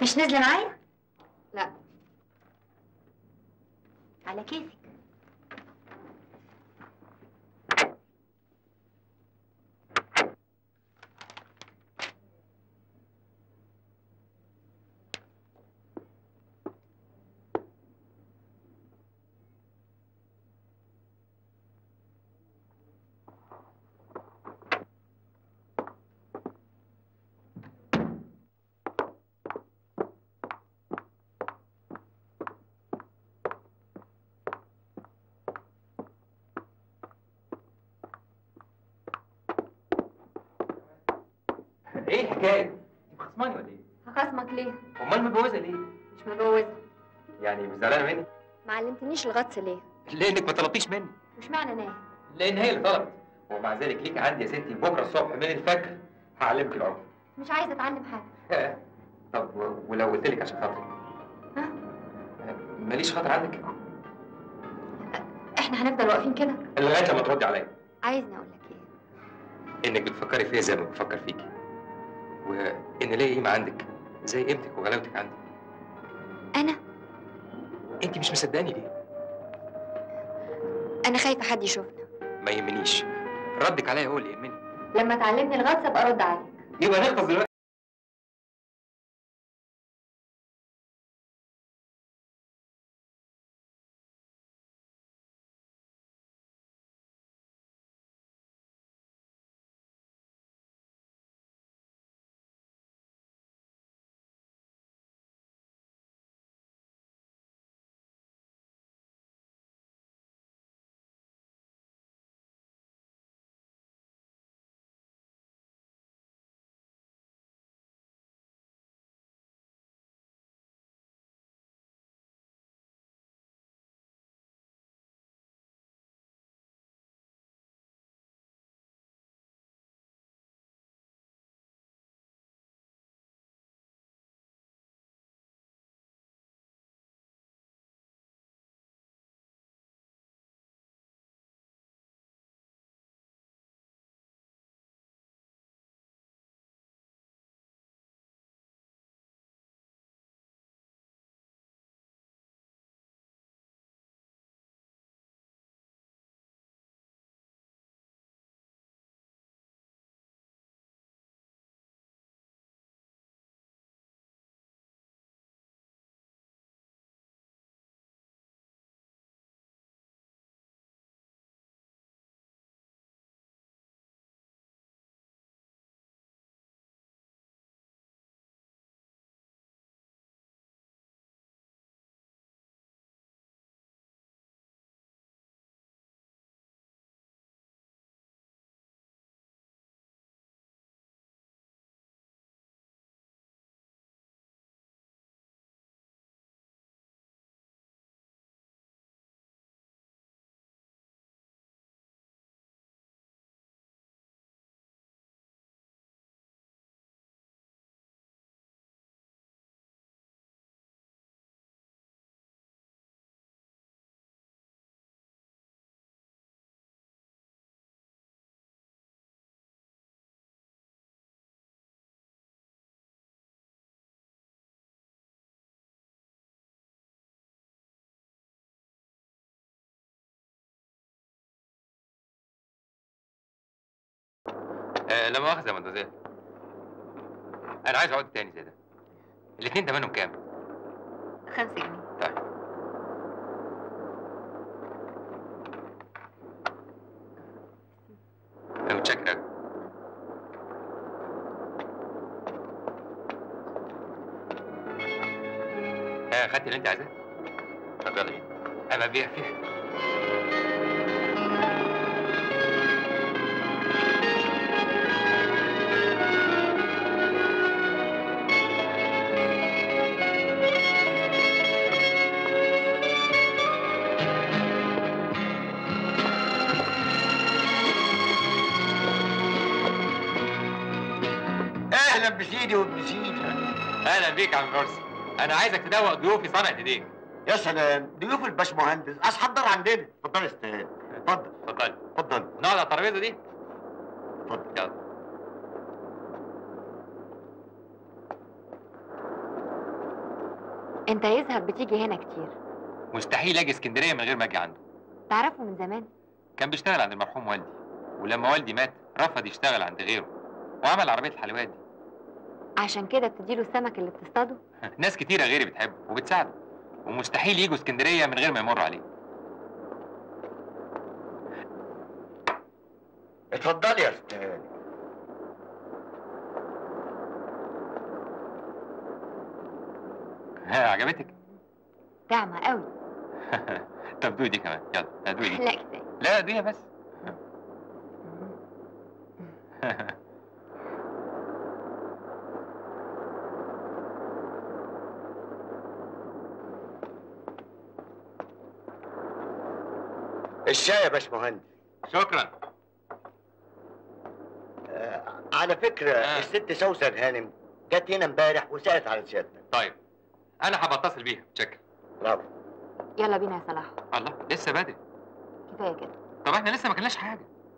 مش نازله معايا لا على كيفك ايه الحكايه؟ انت خصماني ولا ايه؟ هخصمك ليه؟ امال متجوزه ليه؟ مش مجوزة يعني مش زعلانه مني؟ ما علمتنيش الغطس ليه؟ لانك ما طلبتيش مني مش معنى ناه لان هي اللي طلبت ومع ذلك ليك عندي يا ستي بكره الصبح من الفجر هعلمك العمر مش عايزة اتعلم حاجة طب و- ولو قلت لك عشان خاطري ها؟ ماليش خاطر عندك احنا هنفضل واقفين كده لغايه لما تردي عليا عايزني اقول لك ايه؟ انك بتفكري فيا زي ما بفكر فيكي وان ليا قيمه عندك زي قيمتك وغلاوتك عندي انا انت مش مصدقاني ليه انا خايفة حد يشوفنا ما يهمنيش ردك عليا هو اللي يهمني لما تعلمني الغطس ابقى ارد عليك يبقى نخلص دلوقتي آه لا مؤاخذة يا مدوزيل أنا عايز أقعد تاني زي ده الاتنين تمنهم كام؟ خمسة جنيه طيب أنا متشكر أوي آه خدت اللي أنت عايزاه؟ طب يلا بينا أبقى أبيع فيها اهلا بسيدي وابن سيدي أهلا بيك يا عم مرسي أنا عايزك تدوق ضيوفي صنعة إيديك يا سلام ضيوف الباشمهندس اصحاب دار عندنا اتفضل يا استاذ اتفضل اتفضل اتفضل نقعد على الترابيزة دي اتفضل يلا انت يظهر بتيجي هنا كتير مستحيل اجي اسكندريه من غير ما اجي عنده تعرفه من زمان كان بيشتغل عند المرحوم والدي ولما والدي مات رفض يشتغل عند غيره وعمل عربيه الحلويات دي عشان كده بتديله السمك اللي بتصطاده ناس كتيره غيري بتحبه وبتساعده ومستحيل يجوا اسكندريه من غير ما يمروا عليه اتفضلي يا ست هاني ها عجبتك طعمة قوي طب دوقي دي كمان يلا ها، دوقي دي لا كفايه لا دوقيها بس الشاي يا باشمهندس شكرا آه على فكرة الست سوسن هانم جت هنا امبارح وسألت على سيادتك طيب انا هبقى اتصل بيها تشكر برافو يلا بينا يا صلاح الله لسه بادئ كفايه كده طب احنا لسه ما كلناش حاجه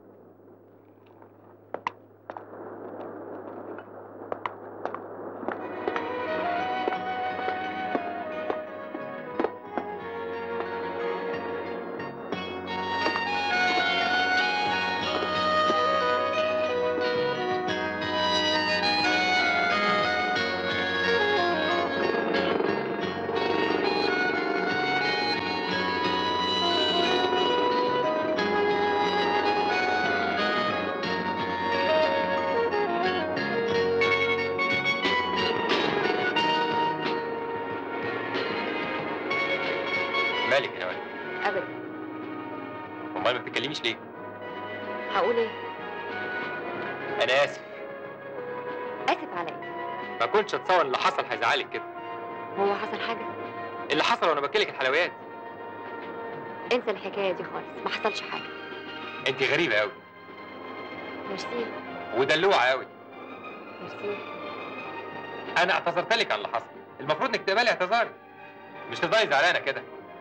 مالك يا نوال ابدا امال ما بتتكلميش ليه هقول ايه انا اسف اسف على ايه ما كنتش اتصور اللي حصل هيزعلك كده هو حصل حاجه اللي حصل وانا باكلك الحلويات انسى الحكايه دي خالص ما حصلش حاجه انت غريبه قوي ميرسي ودلوعه قوي ميرسي انا اعتذرت لك عن اللي حصل المفروض انك تقبلي اعتذاري مش تفضلي زعلانه كده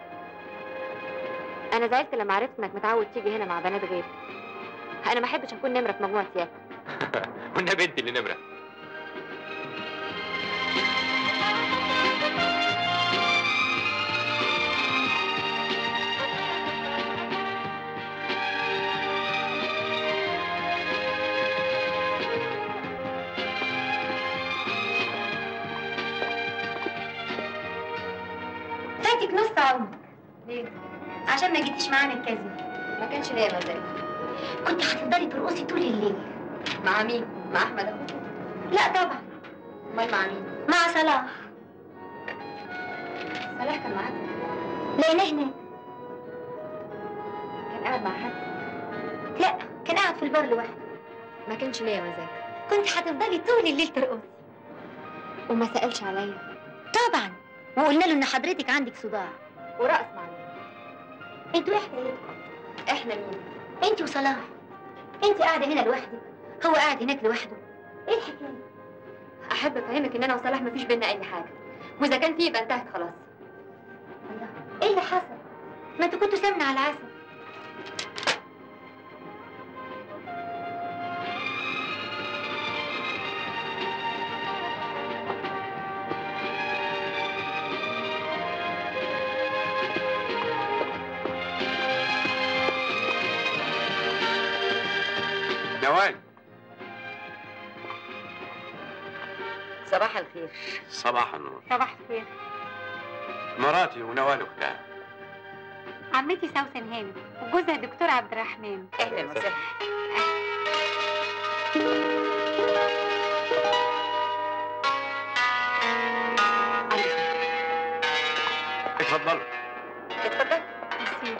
انا زعلت لما عرفت انك متعود تيجي هنا مع بنات غيري انا ما احبش اكون نمره في مجموعه سياسه والنبي انت اللي نمره فاتك نص عمرك ليه؟ عشان ما جيتيش معانا الكازينو ما كانش ليا مزاج كنت هتفضلي ترقصي طول الليل مع مين مع احمد اخوك لا طبعا امال مع مين مع صلاح صلاح كان معاك لقيناه هناك كان قاعد مع حد لا كان قاعد في البار لوحده ما كانش ليا مزاج كنت هتفضلي طول الليل ترقصي وما سالش عليا طبعا وقلنا له ان حضرتك عندك صداع ورقص مع مين انتوا ايه حكايتكم احنا مين انت وصلاح انت قاعده هنا لوحدك هو قاعد هناك لوحده ايه الحكايه احب افهمك ان انا وصلاح مفيش بينا اي حاجه واذا كان في يبقى انتهت خلاص الله ايه اللي حصل ما انتوا كنتوا سمنه على العسل نوال صباح الخير صباح النور صباح الخير مراتي ونوال اختها عمتي سوسن هاني وجوزها الدكتور عبد الرحمن اهلا وسهلا اتفضلوا اتفضل ميرسي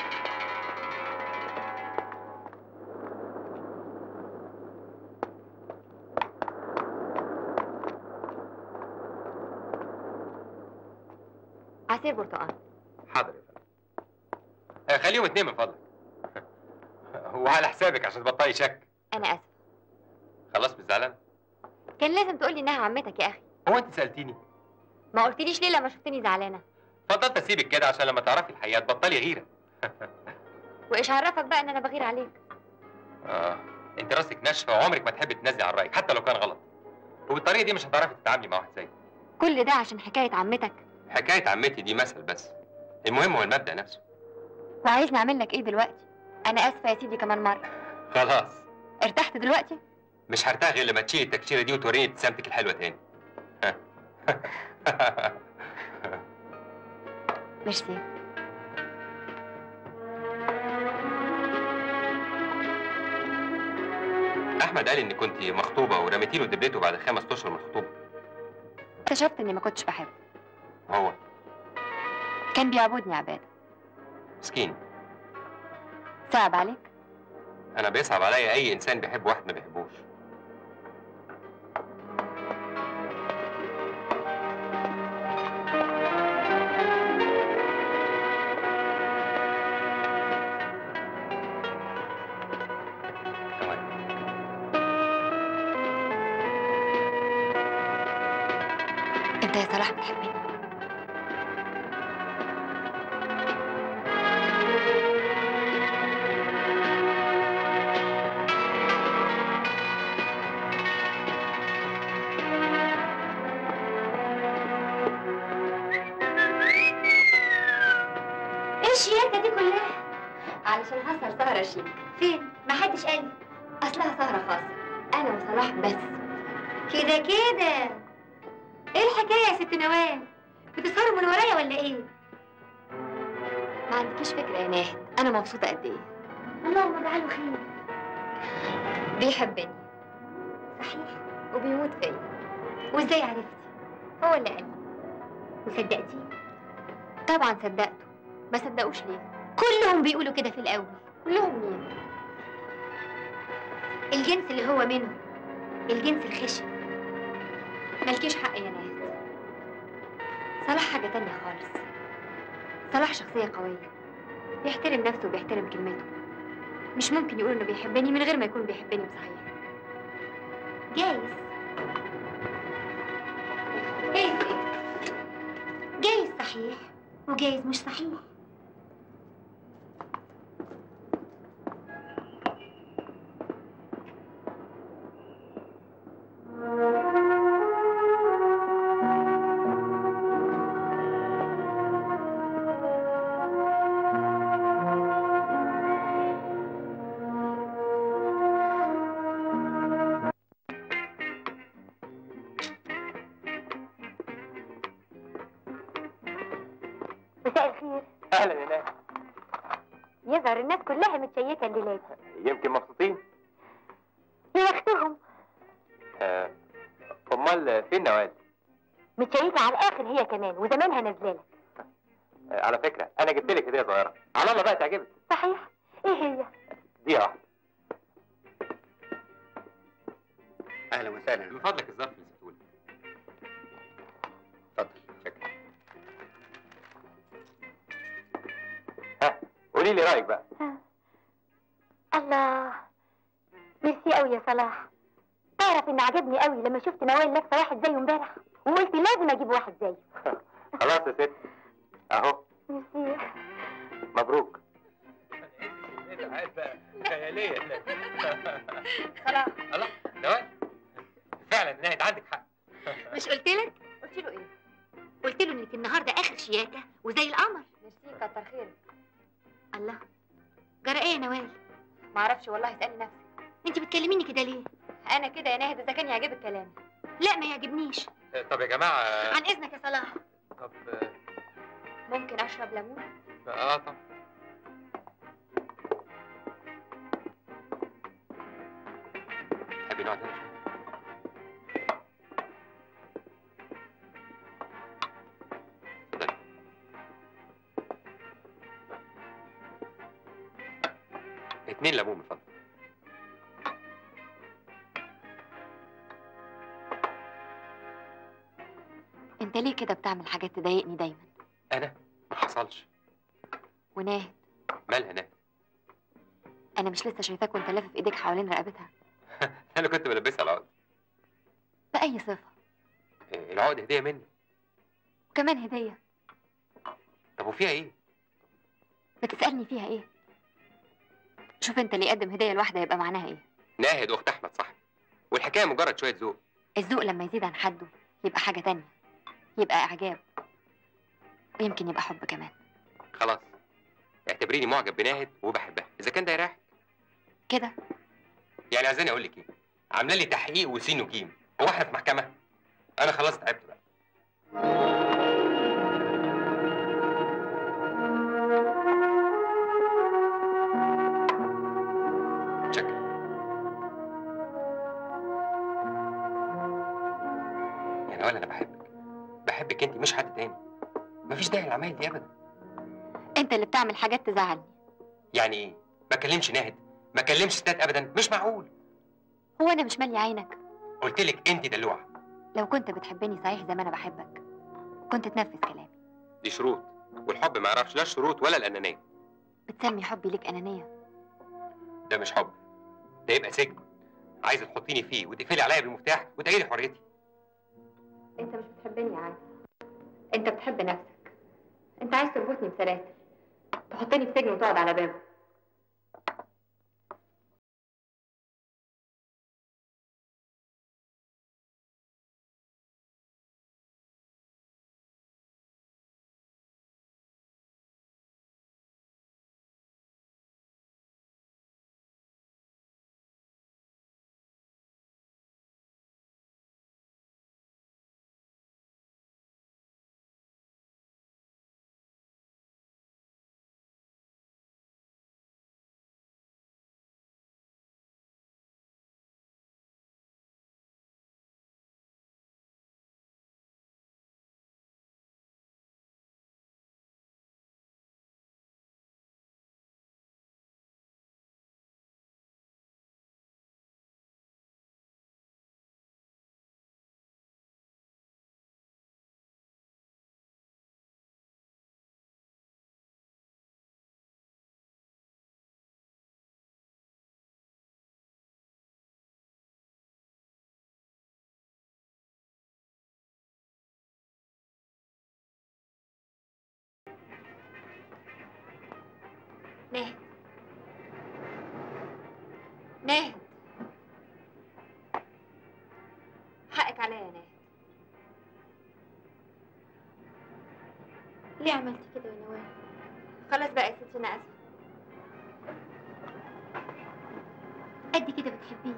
عصير برتقال حاضر يا فندم آه، خليهم اتنين من فضلك وعلى حسابك عشان تبطلي شك انا اسف خلاص مش زعلان كان لازم تقولي انها عمتك يا اخي هو انت سالتيني ما قلتليش ليه لما شفتني زعلانه فضلت اسيبك كده عشان لما تعرفي الحقيقه تبطلي غيره وايش عرفك بقى ان انا بغير عليك اه انت راسك ناشفه وعمرك ما تحبي تنزلي عن رايك حتى لو كان غلط وبالطريقه دي مش هتعرفي تتعاملي مع واحد زيي كل ده عشان حكايه عمتك حكايه عمتي دي مثل بس المهم هو المبدا نفسه وعايزني اعمل لك ايه دلوقتي انا اسفه يا سيدي كمان مره خلاص ارتحت دلوقتي مش هرتاح غير لما تشيل التكشيره دي وتوريني ابتسامتك الحلوه تاني ميرسي احمد قال انك كنت مخطوبه ورميتي له دبلته بعد خمس اشهر من الخطوبه اكتشفت اني ما كنتش بحبه هو كان بيعبدني عباده مسكين صعب عليك انا بيصعب عليا اي انسان بيحب واحد ما بيحبوش انت يا صلاح بتحبني ايه الشياكه دي كلها علشان هسهر سهره شيك فين ما حدش قال لي اصلها سهره خاصه انا وصلاح بس كده كده ايه الحكايه يا ست نوال بتسهروا من ورايا ولا ايه ما عندكيش فكره يا ناهد انا مبسوطه قد ايه اللهم اجعله خير بيحبني صحيح وبيموت فيا وازاي عرفتي هو اللي قال لي وصدقتيه طبعا صدقته ما صدقوش ليه كلهم بيقولوا كده في الاول كلهم مين الجنس اللي هو منه الجنس الخشن مالكيش حق يا ناهد صلاح حاجه تانية خالص صلاح شخصيه قويه بيحترم نفسه وبيحترم كلمته مش ممكن يقول انه بيحبني من غير ما يكون بيحبني بصحيح جايز جايز ايه جايز صحيح وجايز مش صحيح مساء الخير اهلا يا ناس يظهر الناس كلها متشيكه الليله دي يمكن مبسوطين يا بختهم آه، امال فين نوال متشيكه على الاخر هي كمان وزمانها نازله لك آه، على فكره انا جبت لك هديه صغيره على الله بقى تعجبك صحيح ايه هي دي واحده اهلا وسهلا من فضلك الظرف اللي سبتهولي اتفضل شكرا ها قولي لي رايك بقى الله ميرسي قوي يا صلاح تعرف ان عجبني قوي لما شفت نوال لابسه واحد زيه امبارح وقلت لازم اجيب واحد زيه خلاص يا ست اهو ميرسي مبروك خياليه خلاص الله نوال فعلا ناهد عندك حق مش قلت لك قلت له ايه قلت له انك النهارده اخر شياكه وزي القمر ميرسي كتر خيرك الله جرى ايه يا نوال معرفش والله اسالي نفسك انت بتكلميني كده ليه انا كده يا ناهد اذا كان يعجبك كلامي لا ما يعجبنيش آه، طب يا جماعه عن اذنك يا صلاح طب آه، ممكن اشرب ليمون اه طب تحبي نقعد هنا شوية؟ اتفضلي اتنين ليمون من فضلك انت ليه كده بتعمل حاجات تضايقني دايما انا ما حصلش وناهد مالها ناهد انا مش لسه شايفاك وانت لافف ايديك حوالين رقبتها انا كنت بلبسها العقد باي صفه آه، العقد هديه مني وكمان هديه طب وفيها ايه بتسالني فيها ايه شوف انت اللي يقدم هديه لواحده يبقى معناها ايه ناهد اخت احمد صاحبي والحكايه مجرد شويه ذوق الذوق لما يزيد عن حده يبقى حاجه تانية يبقى اعجاب ويمكن يبقى حب كمان خلاص اعتبريني معجب بناهد وبحبها اذا كان ده يريحك كده يعني عايزاني اقول لك ايه عامله لي تحقيق وسين وجيم هو احنا في محكمه انا خلاص تعبت بقى شكرا يا نوال انا بحبك بحبك انت مش حد تاني مفيش داعي للعمايل دي ابدا انت اللي بتعمل حاجات تزعلني يعني ايه ما كلمش ناهد ما كلمش ستات ابدا مش معقول هو انا مش مالي عينك قلت لك انت دلوعه لو كنت بتحبني صحيح زي ما انا بحبك كنت تنفذ كلامي دي شروط والحب ما يعرفش لا الشروط ولا الانانيه بتسمي حبي ليك انانيه ده مش حب ده يبقى سجن عايزه تحطيني فيه وتقفلي عليا بالمفتاح وتأيدي حريتي انت مش بتحبني يا عادل انت بتحب نفسك انت عايز تربطني بسلاسل تحطني في سجن وتقعد على بابه ناهد ناهد حقك عليا يا ناهد ليه عملتي كده يا نوال خلاص بقى يا ستي انا اسفه قد كده بتحبيه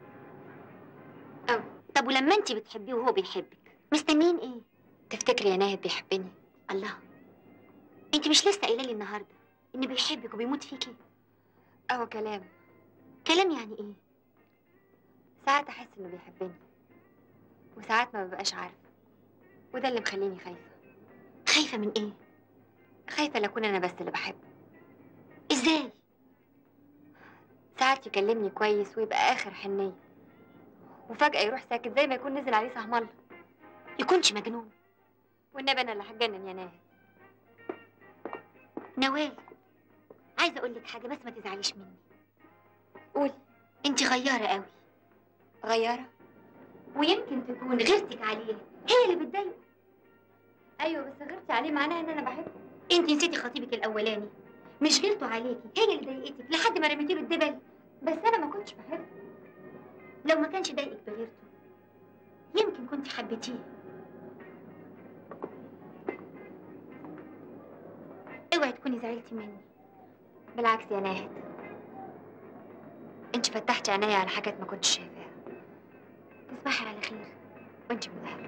أو طب ولما انت بتحبيه وهو بيحبك مستنيين ايه تفتكري يا ناهد بيحبني الله انت مش لسه قايله لي النهارده انه بيحبك وبيموت فيكي اهو كلام كلام يعني ايه ساعات احس انه بيحبني وساعات ما ببقاش عارفه وده اللي مخليني خايفه خايفه من ايه خايفه لا اكون انا بس اللي بحبه ازاي ساعات يكلمني كويس ويبقى اخر حنيه وفجاه يروح ساكت زي ما يكون نزل عليه سهم الله يكونش مجنون والنبي انا اللي هتجنن يا ناهد نوال عايزه اقول لك حاجه بس ما تزعليش مني قولي انت غياره قوي غياره ويمكن تكون غيرتك عليه هي اللي بتضايقه ايوه بس غيرتي عليه معناها ان انا بحبه انت نسيتي خطيبك الاولاني مش غيرته عليكي هي اللي ضايقتك لحد ما رميتي له الدبل بس انا ما كنتش بحبه لو ما كانش ضايقك بغيرته يمكن كنت حبيتيه اوعي تكوني زعلتي مني بالعكس يا ناهد انت فتحتي عينيا على حاجات ما كنتش شايفاها تصبحي على خير وانت من اهله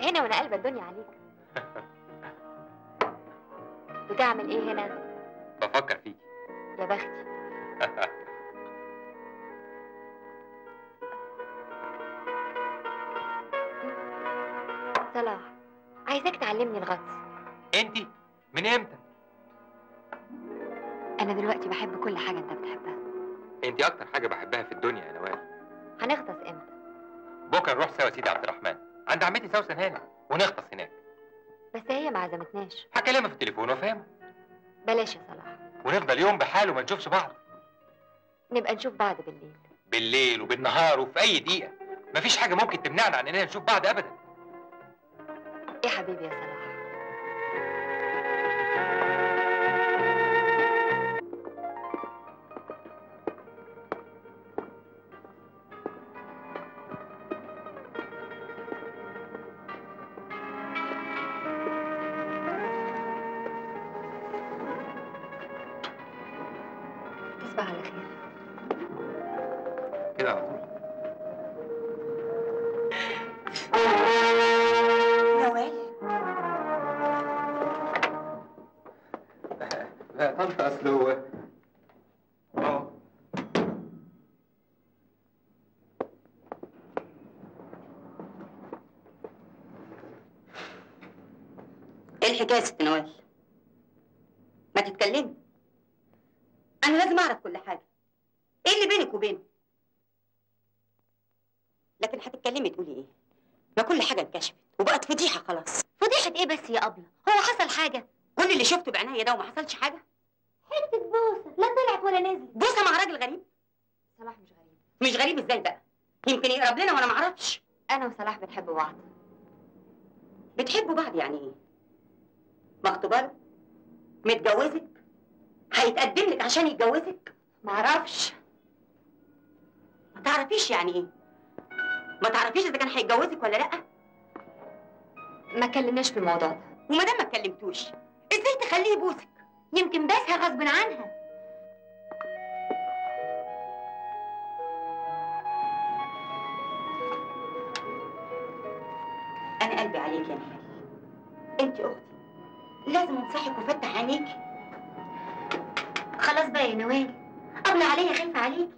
هنا وانا قلبة الدنيا عليك بتعمل ايه هنا بفكر فيك يا بختي صلاح عايزاك تعلمني الغطس انت من امتى انا دلوقتي بحب كل حاجه انت بتحبها انت اكتر حاجه بحبها في الدنيا يا نوال هنغطس امتى بكره نروح سوا سيدي عبد الرحمن عند عمتي سوسن هاني ونغطس هناك بس هي ما عزمتناش هكلمها في التليفون وافهمها بلاش يا صلاح ونفضل يوم بحاله ما نشوفش بعض نبقى نشوف بعض بالليل بالليل وبالنهار وفي اي دقيقه مفيش حاجه ممكن تمنعنا عن اننا نشوف بعض ابدا يا حبيبي يا صلاح تصبح على خير كده على طول نوال لا طنط اصل هو اه ايه الحكايه يا ست نوال ما تتكلمي انا لازم اعرف كل حاجه ايه اللي بينك وبينه لكن هتتكلمي تقولي ايه ما كل حاجه اتكشفت وبقت فضيحه خلاص فضيحة ايه بس يا أبلة هو حصل حاجة كل اللي شفته بعينيا ده وما حصلش حاجه حتة بوسة لا طلعت ولا نزلت بوسه مع راجل غريب صلاح مش غريب مش غريب ازاي بقى يمكن يقرب لنا وانا ما اعرفش انا وصلاح بنحب بعض بتحبوا بعض يعني ايه مخطوبه له متجوزك هيتقدم لك عشان يتجوزك معرفش ما تعرفيش يعني ايه ما تعرفيش اذا كان هيتجوزك ولا لا ما اتكلمناش في الموضوع ده وما دام ما اتكلمتوش ازاي تخليه يبوسك يمكن بسها غصب عنها انا قلبي عليك يا نهال انت اختي لازم انصحك وافتح عينيكي خلاص بقى يا نوال أبلة عليا خايفة عليك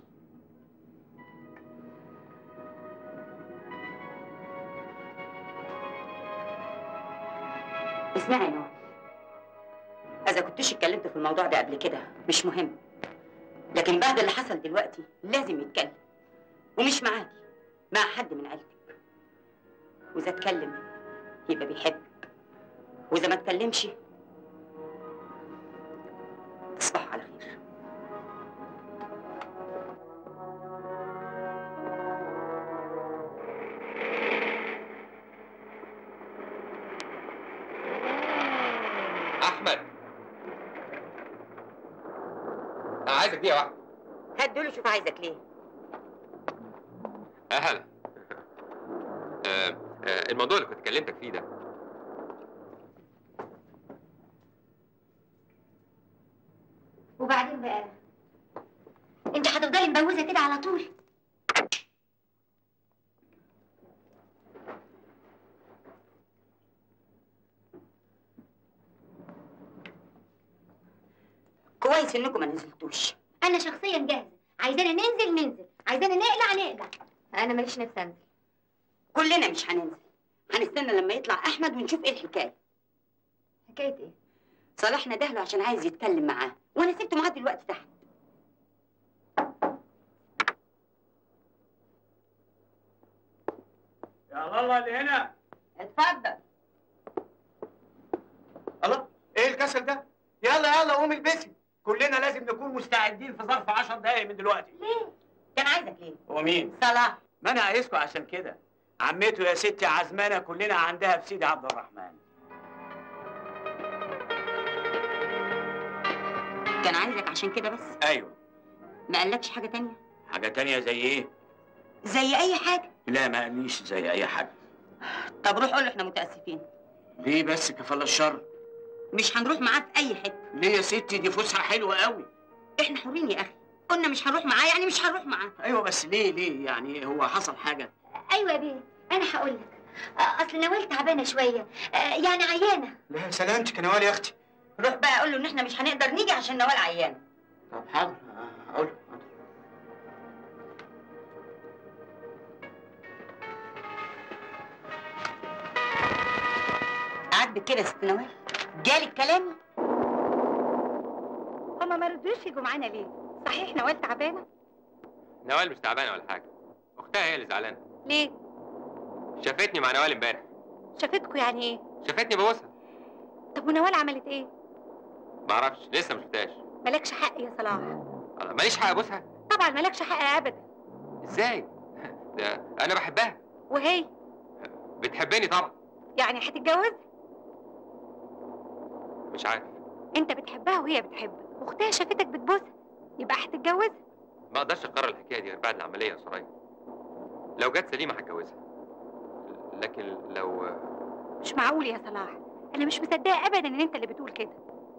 اسمعي يا نوال اذا كنتش اتكلمت في الموضوع ده قبل كده مش مهم لكن بعد اللي حصل دلوقتي لازم يتكلم ومش معاكي مع حد من عيلتك واذا اتكلم يبقى بيحبك واذا ما اتكلمش تصبحوا على خير احمد انا عايزك دقيقه واحده هات دول شوف عايزك ليه اهلا آه آه الموضوع اللي كنت كلمتك فيه ده وبعدين بقى انت هتفضلي مبوزة كده على طول كويس انكم ما نزلتوش انا شخصيا جاهزة عايزانا ننزل ننزل عايزانا نقلع نقلع انا ماليش نفسي انزل كلنا مش هننزل هنستنى لما يطلع احمد ونشوف ايه الحكايه حكايه ايه صلاح ندهله عشان عايز يتكلم معاه وانا سبته معاه دلوقتي تحت يا الله اللي هنا اتفضل الله ايه الكسل ده يلا يلا قوم البسي كلنا لازم نكون مستعدين في ظرف 10 دقايق من دلوقتي ليه كان عايزك ليه هو مين صلاح ما انا عايزكم عشان كده عمته يا ستي عزمانه كلنا عندها في سيدي عبد الرحمن كان عايزك عشان كده بس ايوه ما قالكش حاجه تانية حاجه تانية زي ايه زي اي حاجه لا ما قاليش زي اي حاجه طب روح قول له احنا متاسفين ليه بس كفاله الشر مش هنروح معاه في اي حته ليه يا ستي دي فسحه حلوه قوي احنا حرين يا اخي قلنا مش هنروح معاه يعني مش هنروح معاه ايوه بس ليه ليه يعني هو حصل حاجه ايوه يا بيه انا هقول لك آه، اصل نوال تعبانه شويه آه، يعني عيانه لا سلامتك يا نوال يا اختي روح بقى قول له ان احنا مش هنقدر نيجي عشان نوال عيانه طب حاضر اقول له عاجبك كده يا ست نوال جالك كلامي هما ما رضوش يجوا معانا ليه؟ صحيح نوال تعبانة؟ نوال مش تعبانه ولا حاجه اختها هي اللي زعلانه ليه؟ شافتني مع نوال امبارح شافتكوا يعني ايه؟ شافتني ببوسها طب ونوال عملت ايه؟ معرفش لسه ما شفتهاش مالكش حق يا صلاح أنا ماليش حق ابوسها طبعا مالكش حق ابدا ازاي ده انا بحبها وهي بتحبني طبعا يعني هتتجوز؟ مش عارف انت بتحبها وهي بتحبك واختها شافتك بتبوسها يبقى هتتجوز؟ ما اقدرش اقرر الحكايه دي غير بعد العمليه يا سرايا لو جت سليمه هتجوزها لكن لو مش معقول يا صلاح انا مش مصدقه ابدا ان انت اللي بتقول كده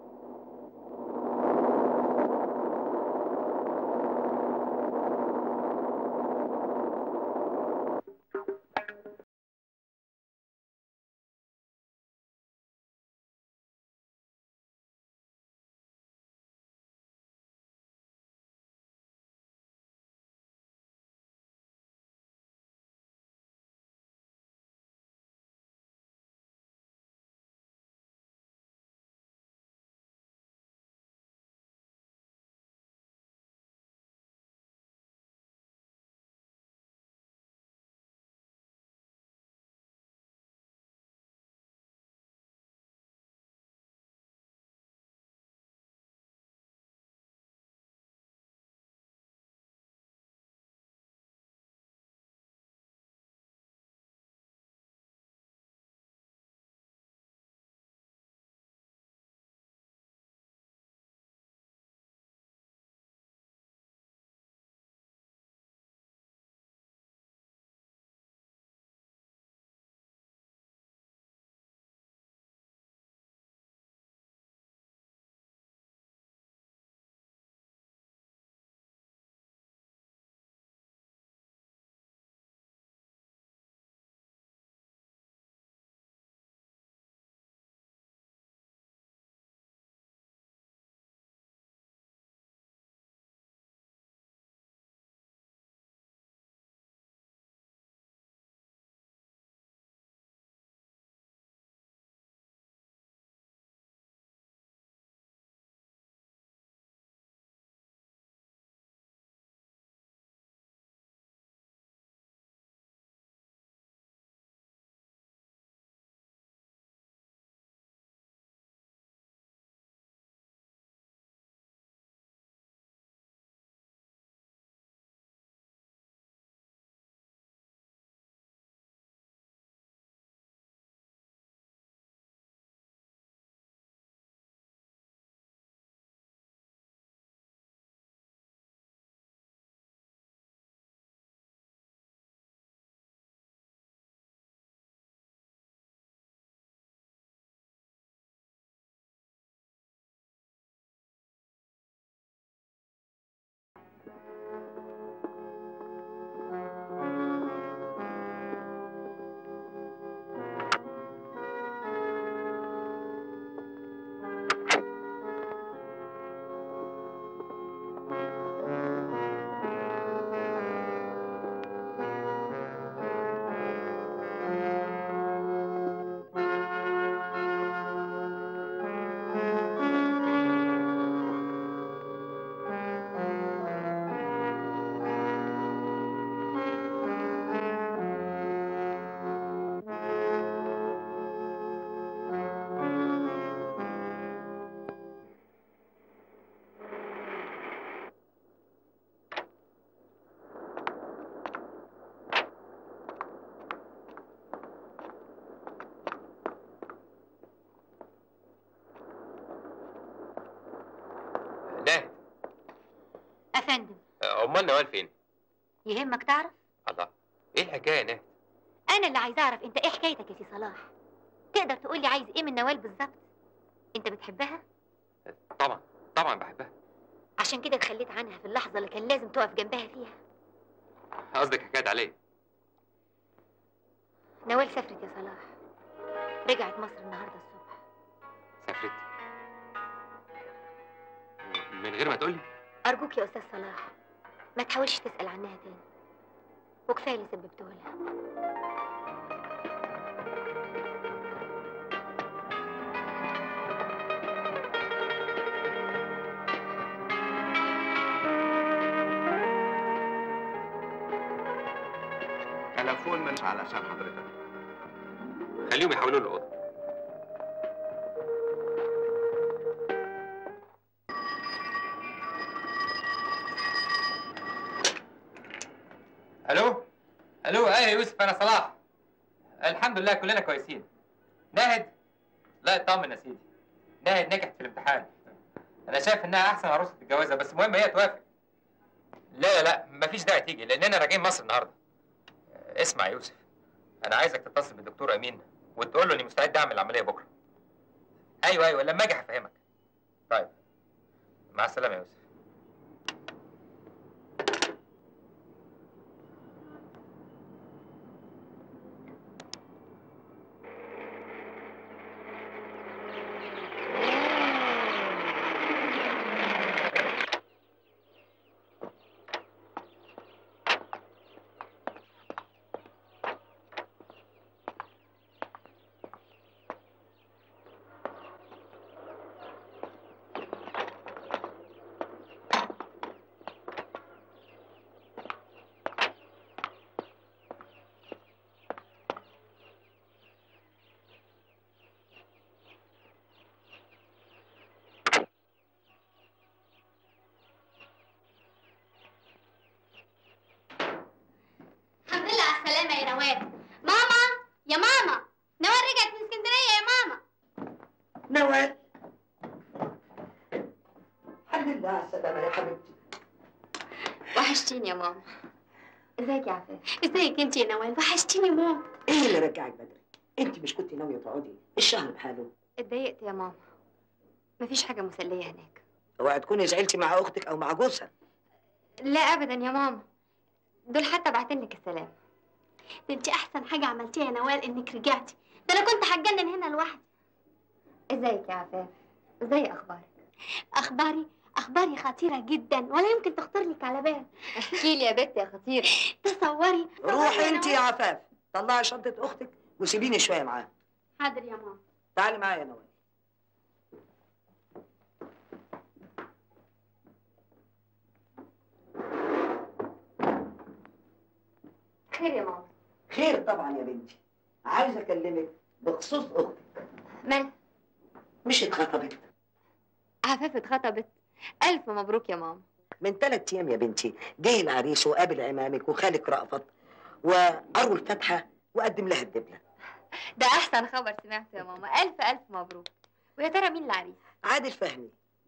ناهد افندم امال نوال فين يهمك تعرف الله ايه الحكايه يا ناهد انا اللي عايزه اعرف انت ايه حكايتك يا سي صلاح تقدر تقول لي عايز ايه من نوال بالظبط انت بتحبها طبعا طبعا بحبها عشان كده اتخليت عنها في اللحظه اللي كان لازم تقف جنبها فيها قصدك حكايه عليا نوال سافرت يا صلاح رجعت مصر النهارده الصبح سافرت من غير ما تقولي ارجوك يا استاذ صلاح ما تحاولش تسال عنها تاني وكفايه اللي سببته لها تليفون من علشان حضرتك خليهم يحولوا له الاوضه الو الو ايه يا يوسف انا صلاح الحمد لله كلنا كويسين ناهد لا اطمن يا سيدي ناهد نجحت في الامتحان انا شايف انها احسن عروسه الجوازه بس المهم هي توافق لا لا لا مفيش داعي تيجي لاننا راجعين مصر النهارده اسمع يا يوسف انا عايزك تتصل بالدكتور امين وتقول له اني مستعد اعمل العمليه بكره ايوه ايوه لما اجي هفهمك طيب مع السلامه يا يوسف الحمد لله على السلامة يا نوال ماما يا ماما نوال رجعت من اسكندرية يا ماما نوال الحمد لله على السلامة يا حبيبتي وحشتيني يا ماما ازيك يا عفاف ازيك انت يا نوال وحشتيني موت ايه اللي رجعك بدري؟ انت مش كنت ناوية تقعدي الشهر بحاله اتضايقت يا ماما مفيش حاجه مسليه هناك اوعي تكوني زعلتي مع اختك او مع جوزها لا ابدا يا ماما دول حتى بعتلك السلام ده انت احسن حاجة عملتيها يا نوال انك رجعتي ده انا كنت هتجنن هنا لوحدي ازيك يا عفاف ازاي اخبارك اخباري اخباري خطيرة جدا ولا يمكن تخطر لك على بال احكي لي يا بنت يا خطيره تصوري روحي انت يا عفاف طلعي شنطة اختك وسيبيني شوية معاها حاضر يا ماما تعالي معايا يا نوال خير يا ماما خير طبعا يا بنتي عايز اكلمك بخصوص اختك مال مش اتخطبت عفاف اتخطبت الف مبروك يا ماما من ثلاث ايام يا بنتي جه العريس وقابل عمامك وخالك رأفت وقروا الفاتحه وقدم لها الدبله ده احسن خبر سمعته يا ماما الف الف مبروك ويا ترى مين العريس عادل فهمي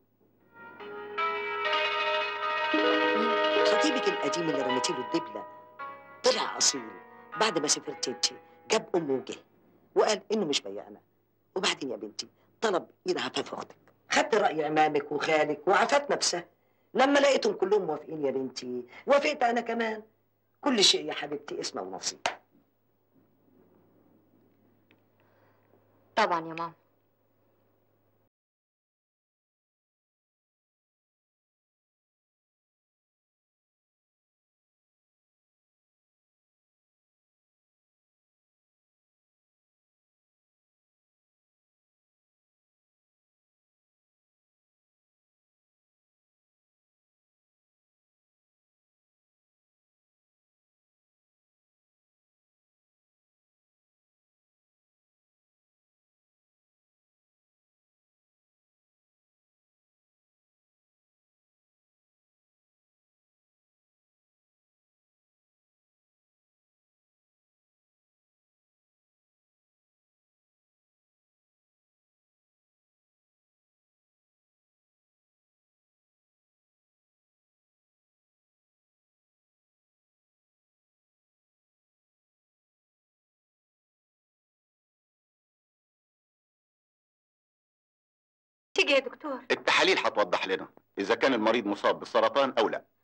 خطيبك القديم اللي رميتي له الدبله طلع اصيل بعد ما سافرت انت جاب امه وجه وقال انه مش بيانا وبعدين يا بنتي طلب ايد عفاف اختك خدت راي عمامك وخالك وعفاف نفسها لما لقيتهم كلهم موافقين يا بنتي وافقت انا كمان كل شيء يا حبيبتي اسمه ونصيب طبعا يا ماما تيجي يا دكتور التحاليل هتوضح لنا اذا كان المريض مصاب بالسرطان او لا